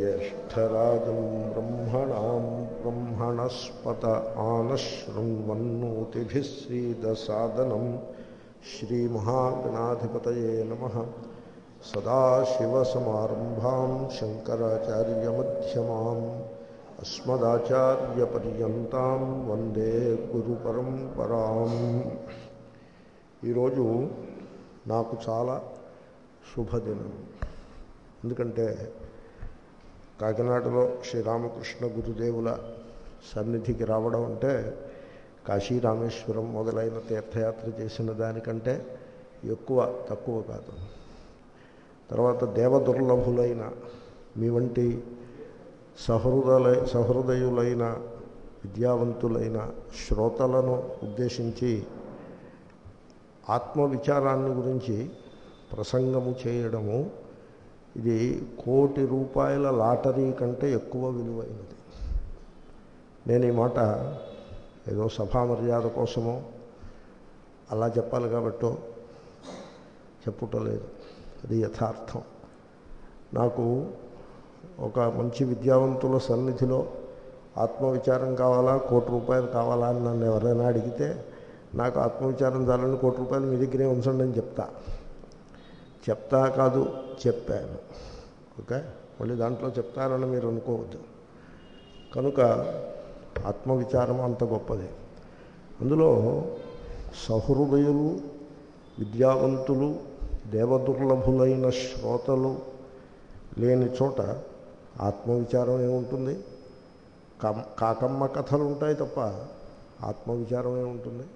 ज्येष्ठराजं ब्रह्मणां ब्रह्मणस्पत आनशृण्वन्नोतिभिः सीदसादनं श्रीमहागणाधिपतये नमः सदाशिवसमारम्भां शङ्कराचार्यमध्यमाम् अस्मदाचार्यपर्यन्तां వందే గురు పరంపరాం ఈరోజు నాకు చాలా శుభదినం ఎందుకంటే కాకినాడలో శ్రీరామకృష్ణ గురుదేవుల సన్నిధికి రావడం అంటే కాశీ రామేశ్వరం మొదలైన తీర్థయాత్ర చేసిన దానికంటే ఎక్కువ తక్కువ కాదు తర్వాత దేవదుర్లభులైన మీ వంటి సహృదయ సహృదయులైన విద్యావంతులైన శ్రోతలను ఉద్దేశించి ఆత్మవిచారాన్ని గురించి ప్రసంగము చేయడము ఇది కోటి రూపాయల లాటరీ కంటే ఎక్కువ విలువైనది నేను ఈ మాట ఏదో సభా మర్యాద కోసమో అలా చెప్పాలి కాబట్టో చెప్పుటలేదు అది యథార్థం నాకు ఒక మంచి విద్యావంతుల సన్నిధిలో ఆత్మవిచారం కావాలా కోటి రూపాయలు కావాలా అని నన్ను ఎవరైనా అడిగితే నాకు ఆత్మవిచారం చాలని కోటి రూపాయలు మీ దగ్గరే ఉంచండి అని చెప్తా చెప్తా కాదు చెప్పాను ఓకే మళ్ళీ దాంట్లో చెప్తారని మీరు అనుకోవద్దు కనుక ఆత్మవిచారం అంత గొప్పది అందులో సహృదయులు విద్యావంతులు దేవదుర్లభులైన శ్రోతలు లేని చోట ఆత్మవిచారం ఏముంటుంది కాకమ్మ కథలు ఉంటాయి తప్ప ఆత్మవిచారం ఏముంటుంది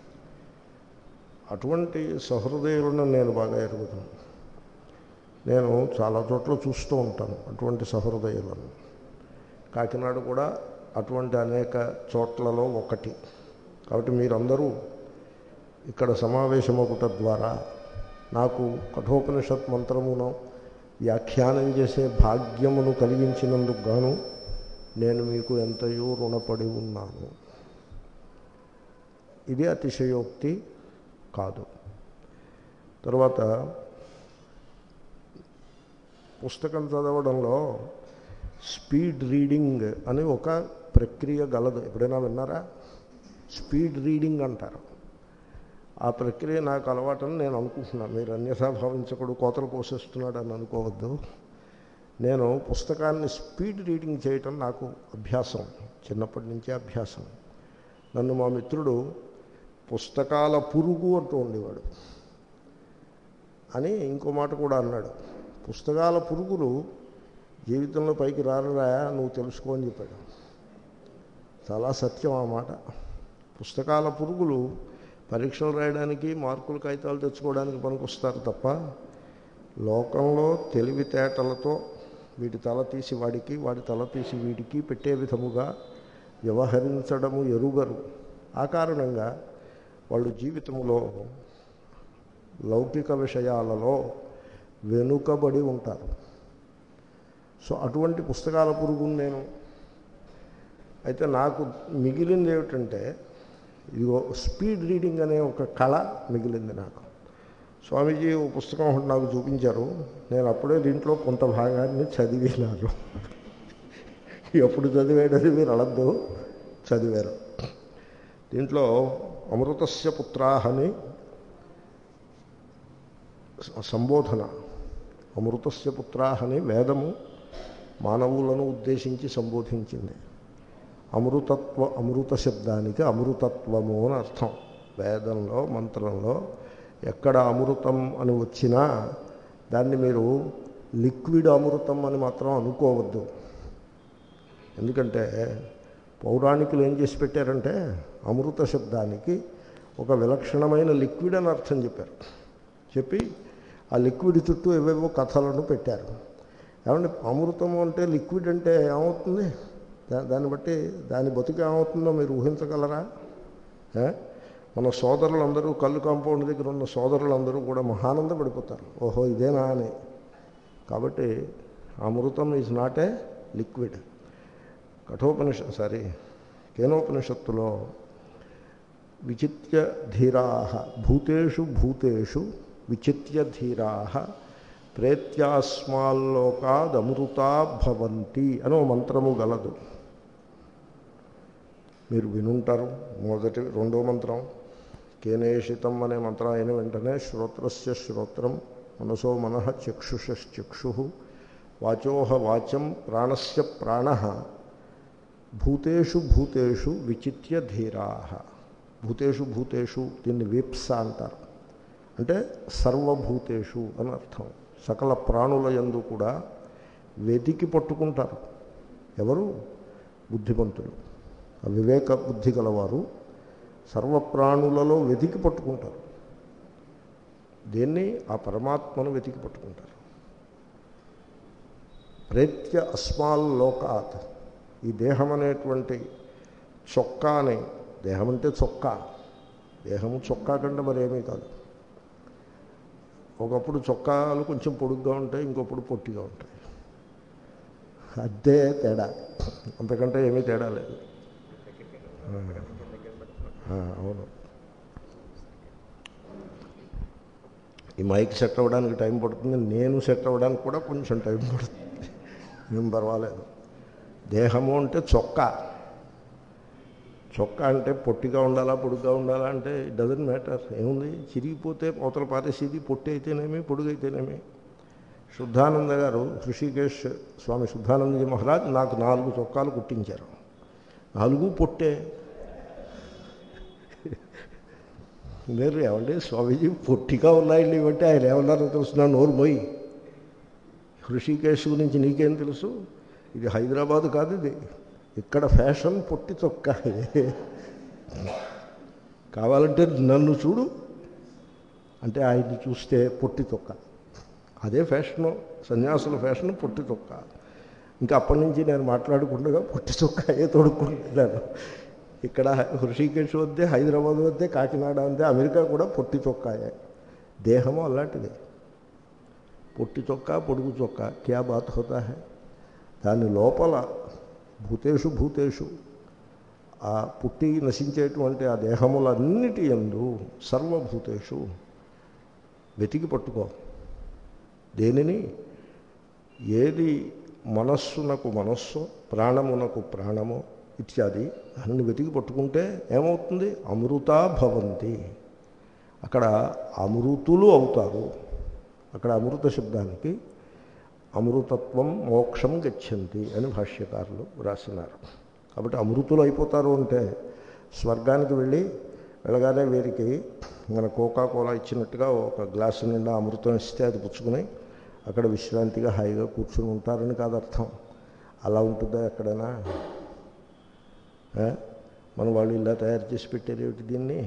అటువంటి సహృదయులను నేను బాగా ఎరుగుతాను నేను చాలా చోట్ల చూస్తూ ఉంటాను అటువంటి సహృదయులను కాకినాడ కూడా అటువంటి అనేక చోట్లలో ఒకటి కాబట్టి మీరందరూ ఇక్కడ సమావేశమొకట ద్వారా నాకు కఠోపనిషత్ మంత్రమును వ్యాఖ్యానం చేసే భాగ్యమును కలిగించినందుకు గాను నేను మీకు ఎంతయో రుణపడి ఉన్నాను ఇది అతిశయోక్తి కాదు తర్వాత పుస్తకం చదవడంలో స్పీడ్ రీడింగ్ అని ఒక ప్రక్రియ గలదు ఎప్పుడైనా విన్నారా స్పీడ్ రీడింగ్ అంటారు ఆ ప్రక్రియ నాకు అలవాటని నేను అనుకుంటున్నాను మీరు అన్యథా భావించకూడదు కోతలు కోసేస్తున్నాడు అని అనుకోవద్దు నేను పుస్తకాన్ని స్పీడ్ రీడింగ్ చేయటం నాకు అభ్యాసం చిన్నప్పటి నుంచే అభ్యాసం నన్ను మా మిత్రుడు పుస్తకాల పురుగు అంటూ ఉండేవాడు అని ఇంకో మాట కూడా అన్నాడు పుస్తకాల పురుగులు జీవితంలో పైకి రారరా నువ్వు తెలుసుకో అని చెప్పాడు చాలా సత్యం ఆ మాట పుస్తకాల పురుగులు పరీక్షలు రాయడానికి మార్కులు కాగితాలు తెచ్చుకోవడానికి పనికొస్తారు తప్ప లోకంలో తెలివితేటలతో వీటి తల తీసి వాడికి వాడి తల తీసి వీడికి పెట్టే విధముగా వ్యవహరించడము ఎరుగరు ఆ కారణంగా వాళ్ళు జీవితంలో లౌకిక విషయాలలో వెనుకబడి ఉంటారు సో అటువంటి పుస్తకాల పురుగును నేను అయితే నాకు మిగిలింది ఏమిటంటే ఇదిగో స్పీడ్ రీడింగ్ అనే ఒక కళ మిగిలింది నాకు స్వామీజీ ఓ పుస్తకం ఒకటి నాకు చూపించారు నేను అప్పుడే దీంట్లో కొంత భాగాన్ని చదివినాను ఎప్పుడు చదివేటది మీరు అడద్దు చదివారు దీంట్లో అమృతస్య పుత్రాహని సంబోధన అమృతస్య పుత్రాహని వేదము మానవులను ఉద్దేశించి సంబోధించింది అమృతత్వ అమృత శబ్దానికి అమృతత్వము అని అర్థం వేదంలో మంత్రంలో ఎక్కడ అమృతం అని వచ్చినా దాన్ని మీరు లిక్విడ్ అమృతం అని మాత్రం అనుకోవద్దు ఎందుకంటే పౌరాణికులు ఏం చేసి పెట్టారంటే అమృత శబ్దానికి ఒక విలక్షణమైన లిక్విడ్ అని అర్థం చెప్పారు చెప్పి ఆ లిక్విడ్ చుట్టూ ఏవేవో కథలను పెట్టారు ఏమంటే అమృతం అంటే లిక్విడ్ అంటే ఏమవుతుంది దాన్ని బట్టి దాని బతుకు ఏమవుతుందో మీరు ఊహించగలరా మన సోదరులందరూ కళ్ళు కాంపౌండ్ దగ్గర ఉన్న సోదరులందరూ కూడా మహానంద పడిపోతారు ఓహో ఇదేనా అని కాబట్టి అమృతం ఈజ్ నాట్ ఏ లిక్విడ్ కఠోపనిష సారీ కేనోపనిషత్తులో విచిత్య ధీరా భూతేషు భూతేషు విచిత్య ధీరా ప్రేత్యాస్మాల్లోకాదమృతా భవంతి అని ఓ మంత్రము గలదు మీరు వినుంటారు మొదటి రెండో మంత్రం కేనేషితం అనే మంత్రం అయిన వెంటనే శ్రోత్రస్య శ్రోత్రం మనసో మనః చక్షుషశ్చక్షు వాచోహ వాచం ప్రాణస్య ప్రాణ భూతేషు భూతేషు విచిత్య ధీరా భూతేషు భూతేషు దీన్ని వీప్స అంటారు అంటే సర్వభూతేషు అని అర్థం సకల ప్రాణుల యందు కూడా వెతికి పట్టుకుంటారు ఎవరు బుద్ధిమంతులు ఆ వివేక బుద్ధి గలవారు సర్వప్రాణులలో వెతికి పట్టుకుంటారు దేన్ని ఆ పరమాత్మను వెతికి పట్టుకుంటారు ప్రేత్య అస్మాల్ లోకాత్ ఈ దేహం అనేటువంటి చొక్కాని దేహం అంటే చొక్కా దేహము చొక్కా కంటే మరేమీ కాదు ఒకప్పుడు చొక్కాలు కొంచెం పొడుగ్గా ఉంటాయి ఇంకొప్పుడు పొట్టిగా ఉంటాయి అదే తేడా అంతకంటే ఏమీ తేడా లేదు అవును ఈ మైక్ సెట్ అవ్వడానికి టైం పడుతుంది నేను సెట్ అవ్వడానికి కూడా కొంచెం టైం పడుతుంది ఏం పర్వాలేదు దేహము అంటే చొక్కా చొక్కా అంటే పొట్టిగా ఉండాలా పొడుగ్గా ఉండాలా అంటే ఇట్ డజంట్ మ్యాటర్ ఏముంది చిరిగిపోతే అవతల పారేసేది పొట్టి అయితేనేమి పొడుగు అయితేనేమి శుద్ధానంద గారు హృషికేశ్ స్వామి శుద్ధానందజీ మహారాజ్ నాకు నాలుగు చొక్కాలు కుట్టించారు నాలుగు పొట్టే మీరు ఏమండి స్వామీజీ పొట్టిగా ఉన్నాయండి ఇవంటే ఆయన ఏమన్నారో తెలుసున్నా నోరు పోయి హృషికేశ్ గురించి నీకేం తెలుసు ఇది హైదరాబాద్ కాదు ఇది ఇక్కడ ఫ్యాషన్ పొట్టి చొక్కా కావాలంటే నన్ను చూడు అంటే ఆయన్ని చూస్తే పొట్టి చొక్క అదే ఫ్యాషను సన్యాసుల ఫ్యాషన్ పొట్టి చొక్క ఇంకా అప్పటి నుంచి నేను మాట్లాడకుండా పొట్టి చొక్కాయే తొడుక్కుంటున్నాను ఇక్కడ హృషికేశ్ వద్దే హైదరాబాద్ వద్దే కాకినాడ వద్దే అమెరికా కూడా పొట్టి చొక్కాయే దేహము అలాంటిది పొట్టి చొక్కా పొడుగు చొక్కా క్యా బాత్ హోతా హై దాని లోపల భూతేషు భూతేషు ఆ పుట్టి నశించేటువంటి ఆ దేహములన్నిటి ఎందు సర్వభూతేషు వెతికి పట్టుకో దేనిని ఏది మనస్సునకు మనస్సు ప్రాణమునకు ప్రాణము ఇత్యాది దానిని వెతికి పట్టుకుంటే ఏమవుతుంది అమృతా భవంతి అక్కడ అమృతులు అవుతారు అక్కడ అమృత శబ్దానికి అమృతత్వం మోక్షం గచ్చంతి అని భాష్యకారులు రాసినారు కాబట్టి అమృతులు అయిపోతారు అంటే స్వర్గానికి వెళ్ళి వెళ్ళగానే వీరికి మన కోకా కోలా ఇచ్చినట్టుగా ఒక గ్లాసు నిండా అమృతం ఇస్తే అది పుచ్చుకుని అక్కడ విశ్రాంతిగా హాయిగా కూర్చుని ఉంటారని కాదు అర్థం అలా ఉంటుందా ఎక్కడైనా మన వాళ్ళు ఇలా తయారు చేసి పెట్టారు ఏమిటి దీన్ని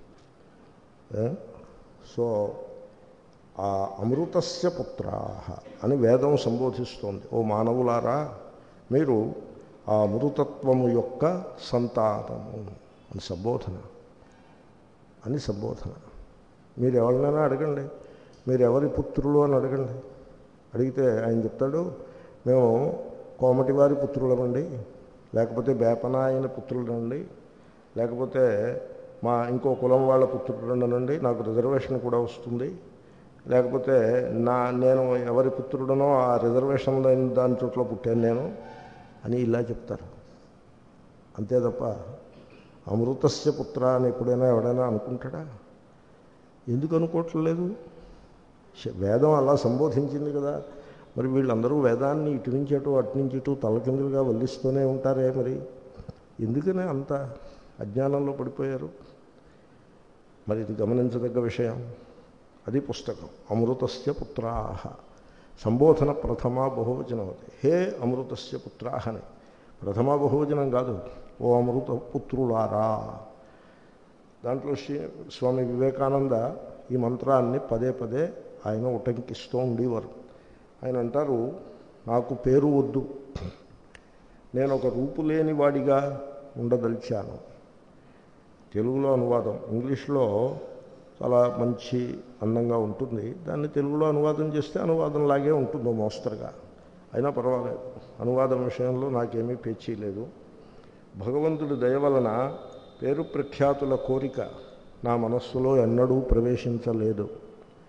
సో ఆ అమృతస్య పుత్రాహ అని వేదం సంబోధిస్తోంది ఓ మానవులారా మీరు ఆ అమృతత్వము యొక్క సంతానము అని సంబోధన అని సంబోధన మీరు ఎవరినైనా అడగండి మీరు ఎవరి పుత్రులు అని అడగండి అడిగితే ఆయన చెప్తాడు మేము కోమటి వారి పుత్రులమండి లేకపోతే బేపనాయన పుత్రులనండి లేకపోతే మా ఇంకో కులం వాళ్ళ పుత్రుడనండి నాకు రిజర్వేషన్ కూడా వస్తుంది లేకపోతే నా నేను ఎవరి పుత్రుడనో ఆ రిజర్వేషన్ దాని చోట్ల పుట్టాను నేను అని ఇలా చెప్తారు అంతే తప్ప అమృతస్య పుత్ర అని ఎప్పుడైనా ఎవడైనా అనుకుంటాడా ఎందుకు అనుకోవట్లేదు వేదం అలా సంబోధించింది కదా మరి వీళ్ళందరూ వేదాన్ని ఇటు నుంచి అటు అటు నుంచి ఇటు తలకిందులుగా వల్లిస్తూనే ఉంటారే మరి ఎందుకనే అంత అజ్ఞానంలో పడిపోయారు మరి ఇది గమనించదగ్గ విషయం అది పుస్తకం అమృతస్య పుత్రాహ సంబోధన ప్రథమ బహువచనం అది హే అమృతస్య పుత్రాహ అని ప్రథమ బహువచనం కాదు ఓ అమృత పుత్రులారా దాంట్లో శ్రీ స్వామి వివేకానంద ఈ మంత్రాన్ని పదే పదే ఆయన ఉటంకిస్తూ ఉండేవారు ఆయన అంటారు నాకు పేరు వద్దు నేను ఒక రూపు లేని వాడిగా ఉండదలిచాను తెలుగులో అనువాదం ఇంగ్లీష్లో చాలా మంచి అందంగా ఉంటుంది దాన్ని తెలుగులో అనువాదం చేస్తే అనువాదం లాగే ఉంటుందో మోస్తరుగా అయినా పర్వాలేదు అనువాదం విషయంలో నాకేమీ పేచీ లేదు భగవంతుడి దయ వలన పేరు ప్రఖ్యాతుల కోరిక నా మనస్సులో ఎన్నడూ ప్రవేశించలేదు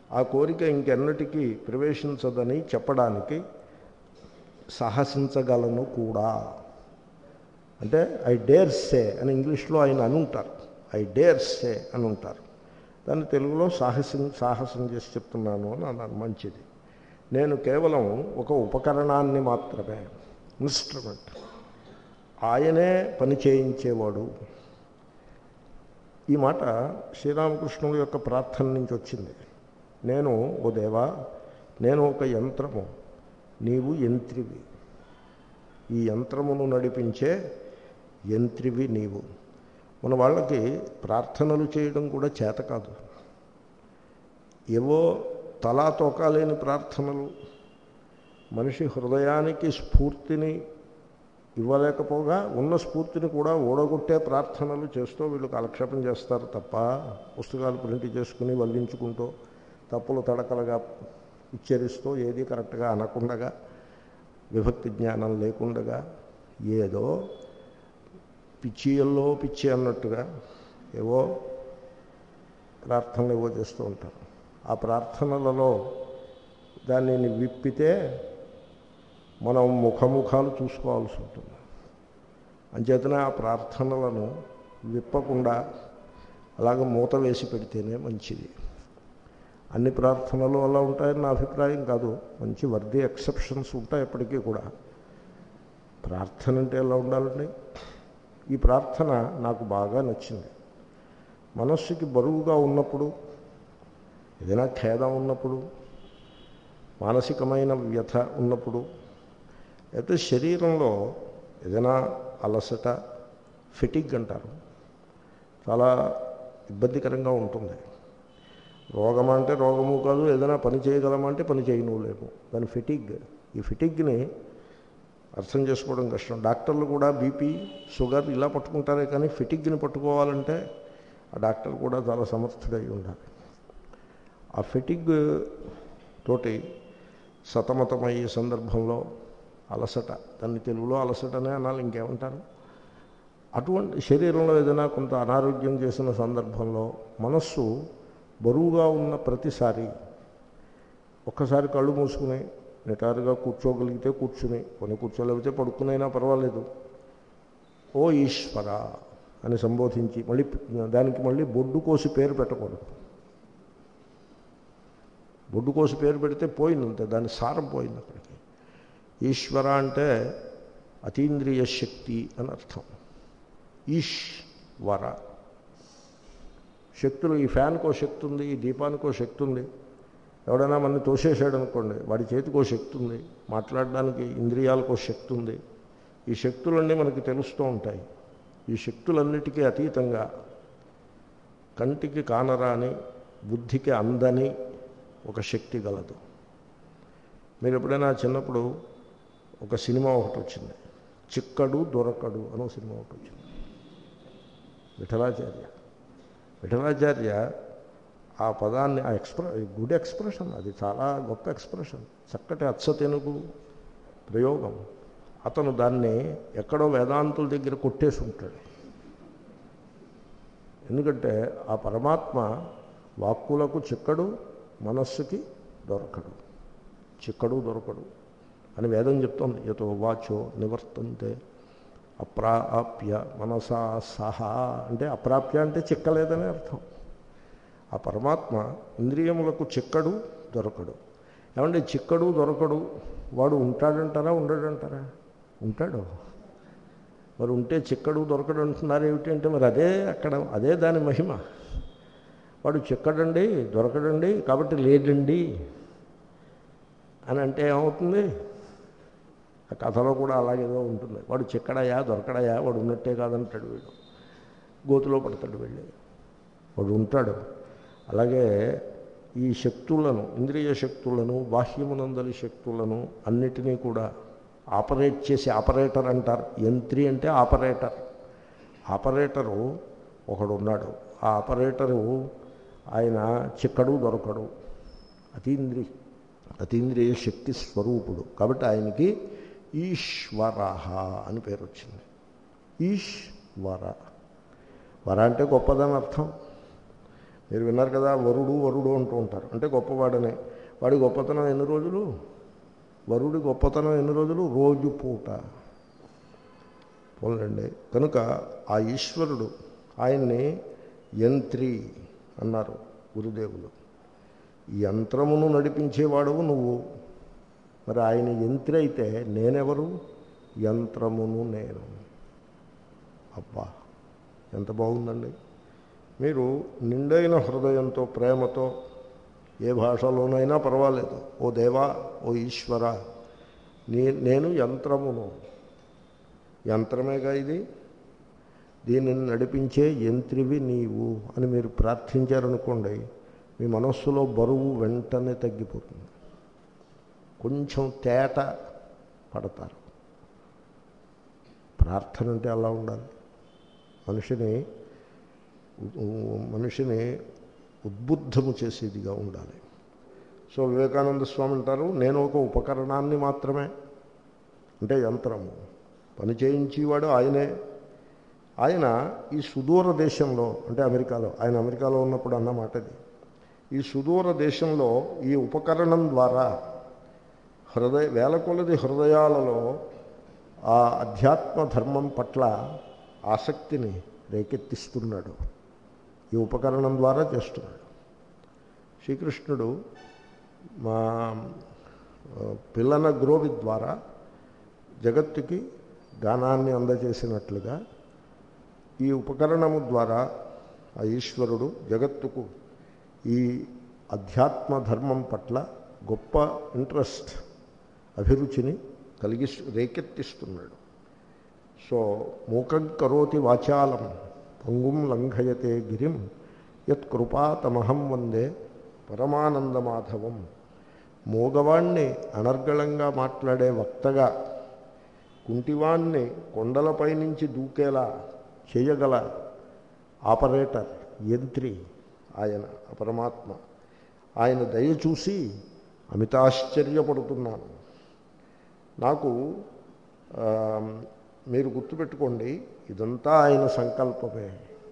ఆ కోరిక ఇంకెన్నటికీ ప్రవేశించదని చెప్పడానికి సాహసించగలను కూడా అంటే ఐ డేర్ సే అని ఇంగ్లీష్లో ఆయన అనుంటారు ఐ డేర్ సే అని ఉంటారు దాన్ని తెలుగులో సాహసం సాహసం చేసి చెప్తున్నాను అని అన్నాను మంచిది నేను కేవలం ఒక ఉపకరణాన్ని మాత్రమే ఇన్స్ట్రుమెంట్ ఆయనే పని చేయించేవాడు ఈ మాట శ్రీరామకృష్ణుల యొక్క ప్రార్థన నుంచి వచ్చింది నేను ఓ దేవా నేను ఒక యంత్రము నీవు యంత్రివి ఈ యంత్రమును నడిపించే యంత్రివి నీవు మన వాళ్ళకి ప్రార్థనలు చేయడం కూడా చేత కాదు ఏవో తలా తోకాలేని ప్రార్థనలు మనిషి హృదయానికి స్ఫూర్తిని ఇవ్వలేకపోగా ఉన్న స్ఫూర్తిని కూడా ఓడగొట్టే ప్రార్థనలు చేస్తూ వీళ్ళు కాలక్షేపం చేస్తారు తప్ప పుస్తకాలు ప్రింట్ చేసుకుని వల్లించుకుంటూ తప్పులు తడకలుగా ఉచ్చరిస్తూ ఏది కరెక్ట్గా అనకుండగా విభక్తి జ్ఞానం లేకుండగా ఏదో పిచ్చియల్లో పిచ్చి అన్నట్టుగా ఏవో ప్రార్థనలు ఏవో చేస్తూ ఉంటారు ఆ ప్రార్థనలలో దానిని విప్పితే మనం ముఖముఖాలు చూసుకోవాల్సి ఉంటుంది అంచేతనే ఆ ప్రార్థనలను విప్పకుండా అలాగ మూత వేసి పెడితేనే మంచిది అన్ని ప్రార్థనలు అలా ఉంటాయని నా అభిప్రాయం కాదు మంచి వర్ది ఎక్సెప్షన్స్ ఉంటాయి ఎప్పటికీ కూడా ప్రార్థన అంటే ఎలా ఉండాలండి ఈ ప్రార్థన నాకు బాగా నచ్చింది మనస్సుకి బరువుగా ఉన్నప్పుడు ఏదైనా ఖేదం ఉన్నప్పుడు మానసికమైన వ్యథ ఉన్నప్పుడు అయితే శరీరంలో ఏదైనా అలసట ఫిటిగ్ అంటారు చాలా ఇబ్బందికరంగా ఉంటుంది రోగం అంటే రోగము కాదు ఏదైనా పని చేయగలమంటే పని చేయను లేము దాని ఫిటిగ్ ఈ ఫిటిగ్ని అర్థం చేసుకోవడం కష్టం డాక్టర్లు కూడా బీపీ షుగర్ ఇలా పట్టుకుంటారే కానీ ఫిటిగ్ని పట్టుకోవాలంటే ఆ డాక్టర్ కూడా చాలా సమర్థుడై ఉండాలి ఆ ఫిటిగ్ తోటి సతమతమయ్యే సందర్భంలో అలసట దాన్ని తెలుగులో అలసటనే అనాలి ఇంకేమంటారు అటువంటి శరీరంలో ఏదైనా కొంత అనారోగ్యం చేసిన సందర్భంలో మనస్సు బరువుగా ఉన్న ప్రతిసారి ఒక్కసారి కళ్ళు మూసుకుని నిటారుగా కూర్చోగలిగితే కూర్చుని కొన్ని కూర్చోలేకపోతే పడుకునైనా పర్వాలేదు ఓ ఈశ్వర అని సంబోధించి మళ్ళీ దానికి మళ్ళీ బొడ్డు కోసి పేరు పెట్టకూడదు బొడ్డు కోసి పేరు పెడితే పోయిందంతే దాని సారం పోయింది అక్కడికి ఈశ్వర అంటే అతీంద్రియ శక్తి అని అర్థం ఈశ్వర శక్తులు ఈ ఫ్యాన్కో శక్తి ఉంది ఈ దీపానికో శక్తి ఉంది ఎవడైనా మన తోసేసాడు అనుకోండి వాడి చేతికో శక్తి ఉంది మాట్లాడడానికి ఇంద్రియాలకో శక్తి ఉంది ఈ శక్తులన్నీ మనకి తెలుస్తూ ఉంటాయి ఈ శక్తులన్నిటికీ అతీతంగా కంటికి కానరాని బుద్ధికి అందని ఒక శక్తి గలదు మీరు ఎప్పుడైనా చిన్నప్పుడు ఒక సినిమా ఒకటి వచ్చింది చిక్కడు దొరకడు అనో సినిమా ఒకటి వచ్చింది విఠలాచార్య విఠలాచార్య ఆ పదాన్ని ఆ ఎక్స్ప్రె గుడ్ ఎక్స్ప్రెషన్ అది చాలా గొప్ప ఎక్స్ప్రెషన్ చక్కటి అచ్చ తెనుగు ప్రయోగం అతను దాన్ని ఎక్కడో వేదాంతుల దగ్గర కొట్టేసి ఉంటాడు ఎందుకంటే ఆ పరమాత్మ వాక్కులకు చిక్కడు మనస్సుకి దొరకడు చిక్కడు దొరకడు అని వేదం చెప్తోంది యతో వాచో నివర్తంతే అప్రాప్య మనసా సహా అంటే అప్రాప్య అంటే చిక్కలేదనే అర్థం ఆ పరమాత్మ ఇంద్రియములకు చిక్కడు దొరకడు ఏమంటే చిక్కడు దొరకడు వాడు ఉంటాడంటారా ఉండడంటారా ఉంటాడు మరి ఉంటే చిక్కడు దొరకడు అంటున్నారు ఏమిటి అంటే మరి అదే అక్కడ అదే దాని మహిమ వాడు చిక్కడండి దొరకడండి కాబట్టి లేడండి అని అంటే ఏమవుతుంది ఆ కథలో కూడా అలాగేదో ఉంటుంది వాడు చిక్కడయా దొరకడయా వాడు ఉన్నట్టే కాదంటాడు వీడు గోతులో పడతాడు వెళ్ళి వాడు ఉంటాడు అలాగే ఈ శక్తులను ఇంద్రియ శక్తులను బాహ్యమునందలి శక్తులను అన్నిటినీ కూడా ఆపరేట్ చేసి ఆపరేటర్ అంటారు యంత్రి అంటే ఆపరేటర్ ఆపరేటరు ఒకడు ఉన్నాడు ఆ ఆపరేటరు ఆయన చిక్కడు దొరకడు అతీంద్రి అతీంద్రియ శక్తి స్వరూపుడు కాబట్టి ఆయనకి ఈశ్వర అని పేరు వచ్చింది ఈశ్వర వర అంటే గొప్పదని అర్థం మీరు విన్నారు కదా వరుడు వరుడు అంటూ ఉంటారు అంటే గొప్పవాడనే వాడి గొప్పతనం ఎన్ని రోజులు వరుడి గొప్పతనం ఎన్ని రోజులు రోజు పూట పోలండి కనుక ఆ ఈశ్వరుడు ఆయన్ని యంత్రి అన్నారు గురుదేవులు ఈ యంత్రమును నడిపించేవాడవు నువ్వు మరి ఆయన యంత్రి అయితే నేనెవరు యంత్రమును నేను అబ్బా ఎంత బాగుందండి మీరు నిండైన హృదయంతో ప్రేమతో ఏ భాషలోనైనా పర్వాలేదు ఓ దేవా ఓ ఈశ్వర నీ నేను యంత్రమును యంత్రమేగా ఇది దీనిని నడిపించే యంత్రివి నీవు అని మీరు ప్రార్థించారనుకోండి మీ మనస్సులో బరువు వెంటనే తగ్గిపోతుంది కొంచెం తేట పడతారు ప్రార్థన అంటే అలా ఉండాలి మనిషిని మనిషిని ఉద్బుద్ధము చేసేదిగా ఉండాలి సో వివేకానంద స్వామి అంటారు నేను ఒక ఉపకరణాన్ని మాత్రమే అంటే యంత్రము పని చేయించేవాడు ఆయనే ఆయన ఈ సుదూర దేశంలో అంటే అమెరికాలో ఆయన అమెరికాలో ఉన్నప్పుడు అన్నమాట ఇది ఈ సుదూర దేశంలో ఈ ఉపకరణం ద్వారా హృదయ వేల కొలది హృదయాలలో ఆ అధ్యాత్మ ధర్మం పట్ల ఆసక్తిని రేకెత్తిస్తున్నాడు ఈ ఉపకరణం ద్వారా చేస్తున్నాడు శ్రీకృష్ణుడు మా పిల్లన గ్రోవి ద్వారా జగత్తుకి గానాన్ని అందజేసినట్లుగా ఈ ఉపకరణము ద్వారా ఆ ఈశ్వరుడు జగత్తుకు ఈ అధ్యాత్మ ధర్మం పట్ల గొప్ప ఇంట్రెస్ట్ అభిరుచిని కలిగి రేకెత్తిస్తున్నాడు సో మూకం కరోతి వాచాలం పంగుం లంఘయతే గిరిం యత్ కృపాతమహం వందే పరమానందమాధవం మూగవాణ్ణి అనర్గళంగా మాట్లాడే వక్తగా కుంటివాణ్ణి కొండలపై నుంచి దూకేలా చేయగల ఆపరేటర్ యంత్రి ఆయన పరమాత్మ ఆయన దయ చూసి అమితాశ్చర్యపడుతున్నాను నాకు మీరు గుర్తుపెట్టుకోండి ఇదంతా ఆయన సంకల్పమే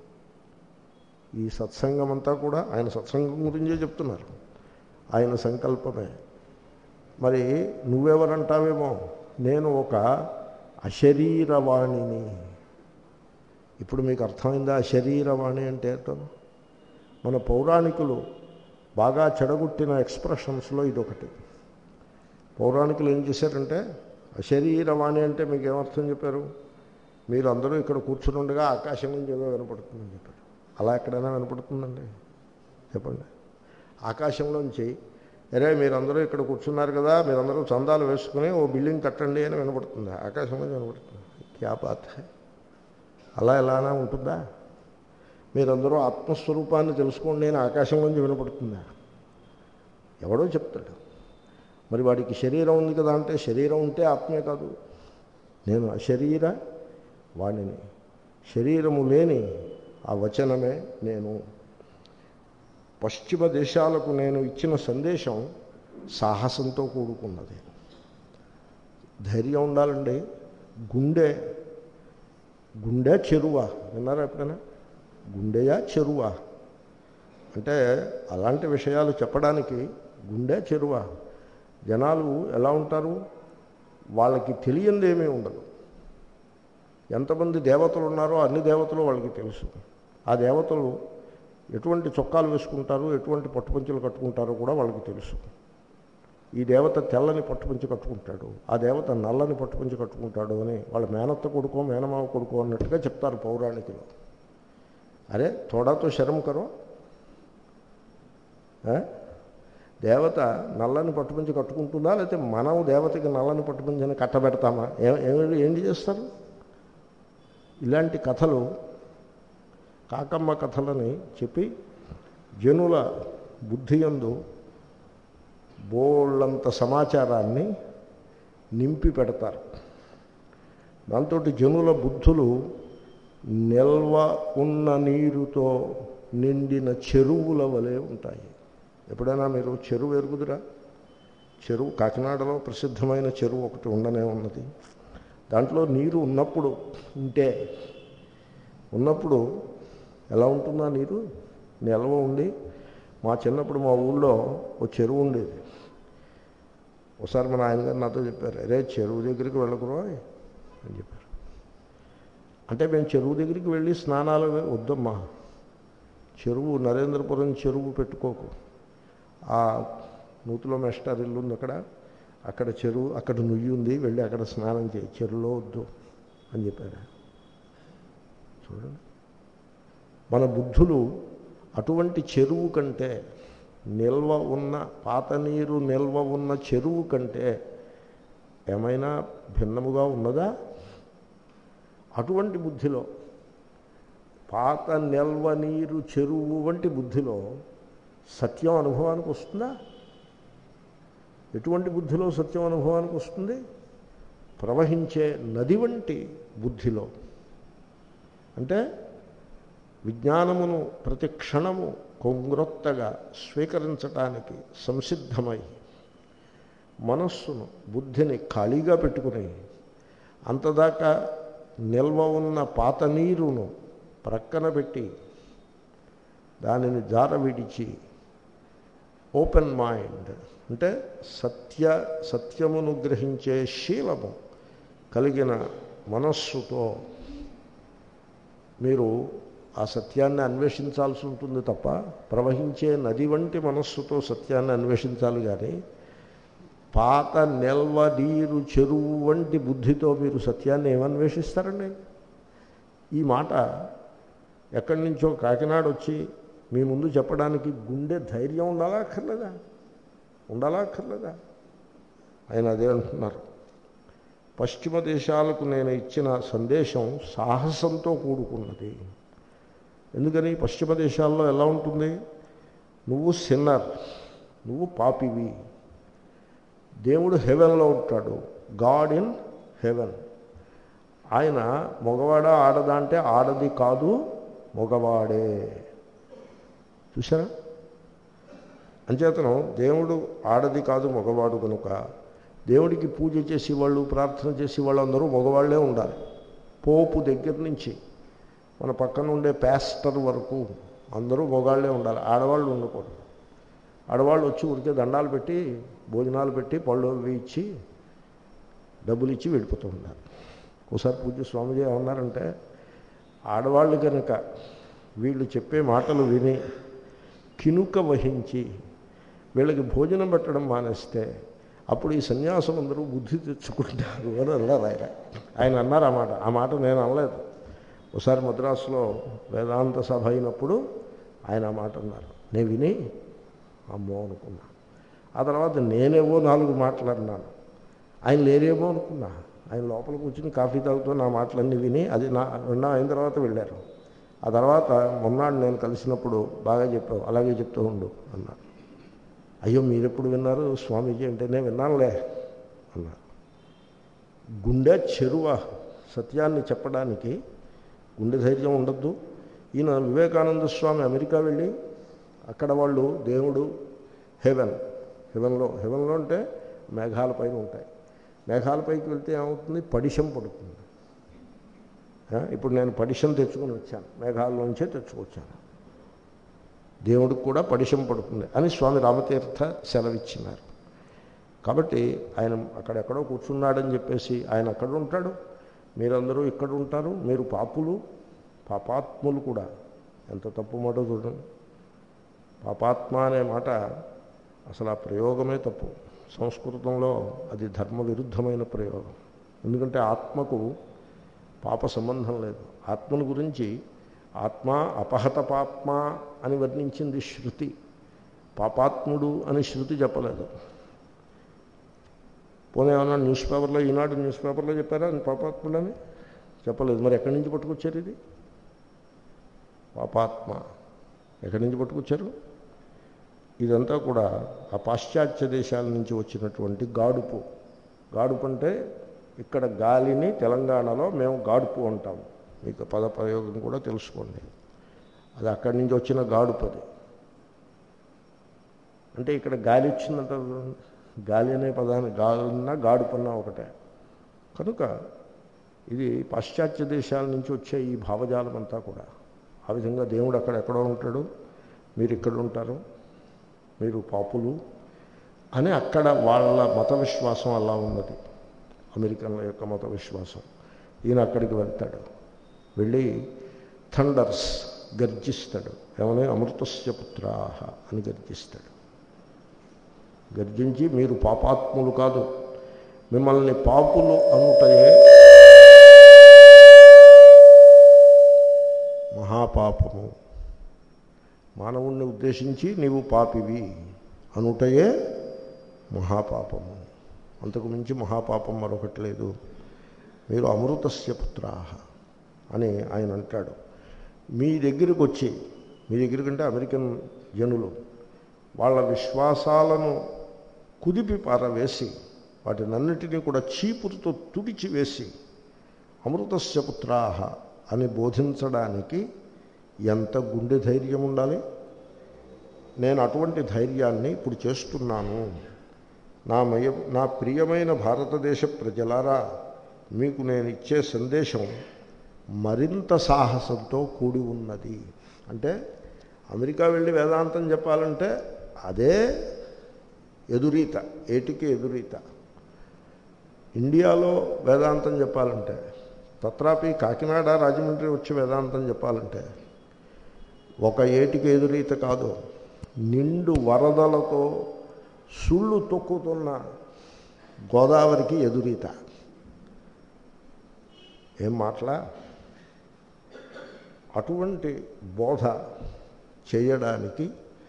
ఈ సత్సంగం అంతా కూడా ఆయన సత్సంగం గురించే చెప్తున్నారు ఆయన సంకల్పమే మరి నువ్వెవరంటావేమో నేను ఒక అశరీరవాణిని ఇప్పుడు మీకు అర్థమైందా అశరీరవాణి అంటే ఏంటో మన పౌరాణికులు బాగా చెడగొట్టిన ఎక్స్ప్రెషన్స్లో ఇదొకటి పౌరాణికులు ఏం చేశారంటే అశరీరవాణి అంటే మీకు ఏమర్థం చెప్పారు మీరు అందరూ ఇక్కడ కూర్చుని ఉండగా ఆకాశం నుంచి ఏదో వినపడుతుందని చెప్పారు అలా ఎక్కడైనా వినపడుతుందండి చెప్పండి ఆకాశంలోంచి అరే మీరందరూ ఇక్కడ కూర్చున్నారు కదా మీరందరూ చందాలు వేసుకుని ఓ బిల్డింగ్ కట్టండి అని వినపడుతుంది ఆకాశంలో వినపడుతుంది క్యా బాత్ అలా ఎలానా ఉంటుందా మీరందరూ ఆత్మస్వరూపాన్ని తెలుసుకోండి అని ఆకాశంలోంచి వినపడుతుందా ఎవడో చెప్తాడు మరి వాడికి శరీరం ఉంది కదా అంటే శరీరం ఉంటే ఆత్మే కాదు నేను అశరీర వాణిని శరీరము లేని ఆ వచనమే నేను పశ్చిమ దేశాలకు నేను ఇచ్చిన సందేశం సాహసంతో కూడుకున్నది ధైర్యం ఉండాలండి గుండె గుండె చెరువ విన్నారా ఎప్పుడైనా గుండెయా చెరువ అంటే అలాంటి విషయాలు చెప్పడానికి గుండె చెరువ జనాలు ఎలా ఉంటారు వాళ్ళకి తెలియంది ఏమీ ఉండదు ఎంతమంది దేవతలు ఉన్నారో అన్ని దేవతలు వాళ్ళకి తెలుసు ఆ దేవతలు ఎటువంటి చొక్కాలు వేసుకుంటారు ఎటువంటి పట్టుపంచులు కట్టుకుంటారో కూడా వాళ్ళకి తెలుసు ఈ దేవత తెల్లని పట్టుపంచి కట్టుకుంటాడు ఆ దేవత నల్లని పట్టుపంచి కట్టుకుంటాడు అని వాళ్ళ మేనత్త కొడుకో మేనమావ కొడుకో అన్నట్టుగా చెప్తారు పౌరాణికులు అరే తోడాతో శరం కరో దేవత నల్లని పట్టుపంచి కట్టుకుంటుందా లేకపోతే మనం దేవతకి నల్లని పట్టుపంచిని కట్టబెడతామా ఏమి ఏంటి చేస్తారు ఇలాంటి కథలు కాకమ్మ కథలని చెప్పి జనుల బుద్ధి యందు బోళ్ళంత సమాచారాన్ని నింపి పెడతారు దాంతో జనుల బుద్ధులు నిల్వ ఉన్న నీరుతో నిండిన చెరువుల వలె ఉంటాయి ఎప్పుడైనా మీరు చెరువు ఎరుగుదురా చెరువు కాకినాడలో ప్రసిద్ధమైన చెరువు ఒకటి ఉండనే ఉన్నది దాంట్లో నీరు ఉన్నప్పుడు ఉంటే ఉన్నప్పుడు ఎలా ఉంటుందా నీరు నిల్వ ఉండి మా చిన్నప్పుడు మా ఊళ్ళో ఓ చెరువు ఉండేది ఒకసారి మా నాయనగారు నాతో చెప్పారు అరే చెరువు దగ్గరికి వెళ్ళకురా అని చెప్పారు అంటే మేము చెరువు దగ్గరికి వెళ్ళి స్నానాలు వద్దమ్మా చెరువు నరేంద్రపురం చెరువు పెట్టుకోకు ఆ నూతిలో మెస్టార్ ఇల్లు ఉంది అక్కడ అక్కడ చెరువు అక్కడ నుయ్యి ఉంది వెళ్ళి అక్కడ స్నానం చేయి చెరువులో వద్దు అని చెప్పారు చూడండి మన బుద్ధులు అటువంటి చెరువు కంటే నిల్వ ఉన్న పాత నీరు నిల్వ ఉన్న చెరువు కంటే ఏమైనా భిన్నముగా ఉన్నదా అటువంటి బుద్ధిలో పాత నిల్వ నీరు చెరువు వంటి బుద్ధిలో సత్యం అనుభవానికి వస్తుందా ఎటువంటి బుద్ధిలో సత్యం అనుభవానికి వస్తుంది ప్రవహించే నది వంటి బుద్ధిలో అంటే విజ్ఞానమును ప్రతి క్షణము కొంగ్రొత్తగా స్వీకరించటానికి సంసిద్ధమై మనస్సును బుద్ధిని ఖాళీగా పెట్టుకుని అంతదాకా నిల్వ ఉన్న పాత నీరును ప్రక్కన పెట్టి దానిని జార విడిచి ఓపెన్ మైండ్ అంటే సత్య సత్యమును గ్రహించే శీలము కలిగిన మనస్సుతో మీరు ఆ సత్యాన్ని అన్వేషించాల్సి ఉంటుంది తప్ప ప్రవహించే నది వంటి మనస్సుతో సత్యాన్ని అన్వేషించాలి కానీ పాత నిల్వ నీరు చెరువు వంటి బుద్ధితో మీరు సత్యాన్ని ఏమన్వేషిస్తారండి ఈ మాట ఎక్కడి నుంచో కాకినాడ వచ్చి మీ ముందు చెప్పడానికి గుండె ధైర్యం ఉండాలా అక్కర్లేదా ఉండాలా అక్కర్లేదా ఆయన అదే అంటున్నారు పశ్చిమ దేశాలకు నేను ఇచ్చిన సందేశం సాహసంతో కూడుకున్నది ఎందుకని పశ్చిమ దేశాల్లో ఎలా ఉంటుంది నువ్వు సిన్నర్ నువ్వు పాపివి దేవుడు హెవెన్లో ఉంటాడు గాడ్ ఇన్ హెవెన్ ఆయన మగవాడా ఆడదా అంటే ఆడది కాదు మగవాడే చూసారా అంచేతనం దేవుడు ఆడది కాదు మగవాడు కనుక దేవుడికి పూజ చేసేవాళ్ళు ప్రార్థన చేసేవాళ్ళు అందరూ మగవాళ్లే ఉండాలి పోపు దగ్గర నుంచి మన పక్కన ఉండే ప్యాస్టర్ వరకు అందరూ మగవాళ్లే ఉండాలి ఆడవాళ్ళు ఉండకూడదు ఆడవాళ్ళు వచ్చి ఉరికే దండాలు పెట్టి భోజనాలు పెట్టి పళ్ళు అవి ఇచ్చి డబ్బులు ఇచ్చి వెళ్ళిపోతూ ఉన్నారు ఒకసారి పూజ్య స్వామిజీ ఏమన్నారంటే ఆడవాళ్ళు కనుక వీళ్ళు చెప్పే మాటలు విని కినుక వహించి వీళ్ళకి భోజనం పెట్టడం మానేస్తే అప్పుడు ఈ సన్యాసం అందరూ బుద్ధి తెచ్చుకుంటారు అని అన్నారు ఆయన ఆయన అన్నారు ఆ మాట ఆ మాట నేను అనలేదు ఒకసారి మద్రాసులో వేదాంత సభ అయినప్పుడు ఆయన ఆ మాట అన్నారు నేను విని అమ్మో అనుకున్నా ఆ తర్వాత నేనేవో నాలుగు మాట్లాడినాను ఆయన లేరేమో అనుకున్నా ఆయన లోపల కూర్చుని కాఫీ తాగుతూ నా మాటలన్నీ విని అది నా విన్నా అయిన తర్వాత వెళ్ళారు ఆ తర్వాత మొన్నాడు నేను కలిసినప్పుడు బాగా చెప్పావు అలాగే చెప్తూ ఉండు అన్నారు అయ్యో మీరెప్పుడు విన్నారు స్వామీజీ అంటే నేను విన్నానులే అన్నారు గుండె చెరువ సత్యాన్ని చెప్పడానికి గుండె ధైర్యం ఉండద్దు ఈయన వివేకానంద స్వామి అమెరికా వెళ్ళి అక్కడ వాళ్ళు దేవుడు హెవెన్ హెవెన్లో హెవెన్లో అంటే మేఘాల పైన ఉంటాయి మేఘాల పైకి వెళ్తే ఏమవుతుంది పడిశం పడుతుంది ఇప్పుడు నేను పడిశం తెచ్చుకొని వచ్చాను మేఘాల్లోంచే తెచ్చుకొచ్చాను దేవుడికి కూడా పడిశం పడుతుంది అని స్వామి రామతీర్థ సెలవిచ్చినారు కాబట్టి ఆయన అక్కడెక్కడో కూర్చున్నాడని చెప్పేసి ఆయన అక్కడ ఉంటాడు మీరందరూ ఇక్కడ ఉంటారు మీరు పాపులు పాపాత్ములు కూడా ఎంత తప్పు మాట చూడండి పాపాత్మ అనే మాట అసలు ఆ ప్రయోగమే తప్పు సంస్కృతంలో అది ధర్మ విరుద్ధమైన ప్రయోగం ఎందుకంటే ఆత్మకు పాప సంబంధం లేదు ఆత్మను గురించి ఆత్మ అపహత పాత్మ అని వర్ణించింది శృతి పాపాత్ముడు అని శృతి చెప్పలేదు పోనీ ఏమన్నా న్యూస్ పేపర్లో ఈనాడు న్యూస్ పేపర్లో చెప్పారా పాపాత్ముడని చెప్పలేదు మరి ఎక్కడి నుంచి పట్టుకొచ్చారు ఇది పాపాత్మ ఎక్కడి నుంచి పట్టుకొచ్చారు ఇదంతా కూడా ఆ పాశ్చాత్య దేశాల నుంచి వచ్చినటువంటి గాడుపు గాడుపు అంటే ఇక్కడ గాలిని తెలంగాణలో మేము గాడుపు అంటాము మీకు పద ప్రయోగం కూడా తెలుసుకోండి అది అక్కడి నుంచి వచ్చిన గాడుపు అది అంటే ఇక్కడ గాలి వచ్చిందంట గాలి అనే పదాన్ని గాలున్నా గాడుపన్నా ఒకటే కనుక ఇది పాశ్చాత్య దేశాల నుంచి వచ్చే ఈ భావజాలం అంతా కూడా ఆ విధంగా దేవుడు అక్కడ ఎక్కడో ఉంటాడు మీరు ఇక్కడ ఉంటారు మీరు పాపులు అని అక్కడ వాళ్ళ మత విశ్వాసం అలా ఉన్నది అమెరికన్ల యొక్క మత విశ్వాసం ఈయన అక్కడికి వెళ్తాడు వెళ్ళి థండర్స్ గర్జిస్తాడు ఏమని అమృతస్య పుత్రాహ అని గర్జిస్తాడు గర్జించి మీరు పాపాత్ములు కాదు మిమ్మల్ని పాపులు అనుటయే మహాపాపము మానవుణ్ణి ఉద్దేశించి నీవు పాపివి అనుటయే మహాపాపము అంతకు మించి మహాపాపం మరొకటి లేదు మీరు అమృతస్య పుత్రాహ అని ఆయన అంటాడు మీ దగ్గరికి వచ్చి మీ దగ్గరికంటే అమెరికన్ జనులు వాళ్ళ విశ్వాసాలను కుదిపి పారవేసి వాటినన్నిటినీ కూడా చీపురుతో తుడిచివేసి అమృతస్య పుత్రాహ అని బోధించడానికి ఎంత గుండె ధైర్యం ఉండాలి నేను అటువంటి ధైర్యాన్ని ఇప్పుడు చేస్తున్నాను నా మయ నా ప్రియమైన భారతదేశ ప్రజలారా మీకు నేను ఇచ్చే సందేశం మరింత సాహసంతో కూడి ఉన్నది అంటే అమెరికా వెళ్ళి వేదాంతం చెప్పాలంటే అదే ఎదురీత ఏటికి ఎదురీత ఇండియాలో వేదాంతం చెప్పాలంటే తత్రాపి కాకినాడ రాజమండ్రి వచ్చి వేదాంతం చెప్పాలంటే ఒక ఏటికి ఎదురీత కాదు నిండు వరదలతో సుళ్ళు తొక్కుతున్న గోదావరికి ఎదురీత ఏం మాటలా అటువంటి బోధ చేయడానికి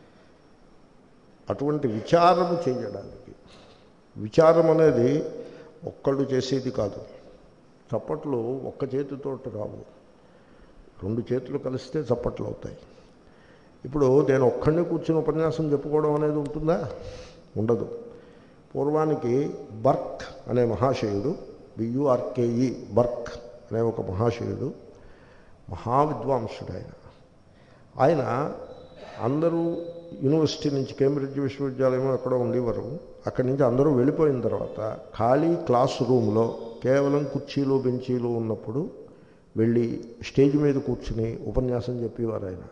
అటువంటి విచారము చేయడానికి విచారం అనేది ఒక్కళ్ళు చేసేది కాదు చప్పట్లు ఒక్క చేతితోటి రావు రెండు చేతులు కలిస్తే చప్పట్లు అవుతాయి ఇప్పుడు నేను ఒక్కడిని కూర్చుని ఉపన్యాసం చెప్పుకోవడం అనేది ఉంటుందా ఉండదు పూర్వానికి బర్క్ అనే మహాశయుడు బియుఆర్కేఈ బర్క్ అనే ఒక మహాశయుడు మహావిద్వాంసుడు ఆయన ఆయన అందరూ యూనివర్సిటీ నుంచి కేంబ్రిడ్జ్ విశ్వవిద్యాలయం ఎక్కడో ఉండేవారు అక్కడి నుంచి అందరూ వెళ్ళిపోయిన తర్వాత ఖాళీ క్లాస్ రూమ్లో కేవలం కుర్చీలు బెంచీలు ఉన్నప్పుడు వెళ్ళి స్టేజ్ మీద కూర్చుని ఉపన్యాసం చెప్పేవారు ఆయన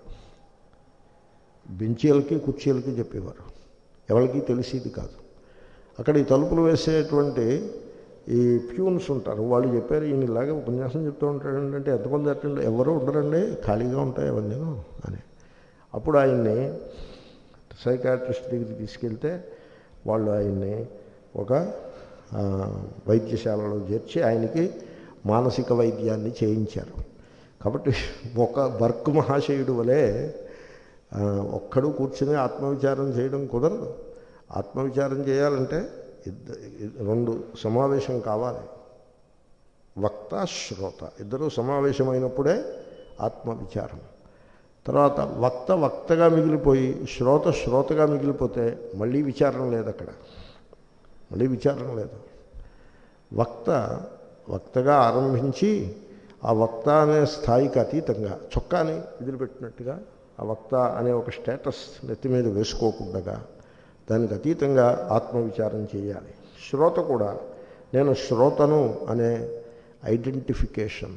బెంచీలకి కుర్చీలకి చెప్పేవారు ఎవరికి తెలిసేది కాదు అక్కడ ఈ తలుపులు వేసేటువంటి ఈ ప్యూన్స్ ఉంటారు వాళ్ళు చెప్పారు ఈయన ఇలాగే ఉపన్యాసం చెప్తూ ఉంటాడండి అంటే ఎంతమంది అటెండ్ ఎవరు ఉండరండి ఖాళీగా ఉంటాయి అవన్నీ అని అప్పుడు ఆయన్ని సైకాట్రిస్ట్ దగ్గరికి తీసుకెళ్తే వాళ్ళు ఆయన్ని ఒక వైద్యశాలలో చేర్చి ఆయనకి మానసిక వైద్యాన్ని చేయించారు కాబట్టి ఒక బర్క్ మహాశయుడు వలె ఒక్కడు కూర్చుని ఆత్మవిచారం చేయడం కుదరదు ఆత్మవిచారం చేయాలంటే రెండు సమావేశం కావాలి వక్త శ్రోత ఇద్దరు సమావేశమైనప్పుడే ఆత్మవిచారం తర్వాత వక్త వక్తగా మిగిలిపోయి శ్రోత శ్రోతగా మిగిలిపోతే మళ్ళీ విచారం లేదు అక్కడ మళ్ళీ విచారం లేదు వక్త వక్తగా ఆరంభించి ఆ వక్త అనే స్థాయికి అతీతంగా చొక్కాని వదిలిపెట్టినట్టుగా ఆ వక్త అనే ఒక స్టేటస్ నెత్తి మీద వేసుకోకుండా దానికి అతీతంగా ఆత్మవిచారం చేయాలి శ్రోత కూడా నేను శ్రోతను అనే ఐడెంటిఫికేషన్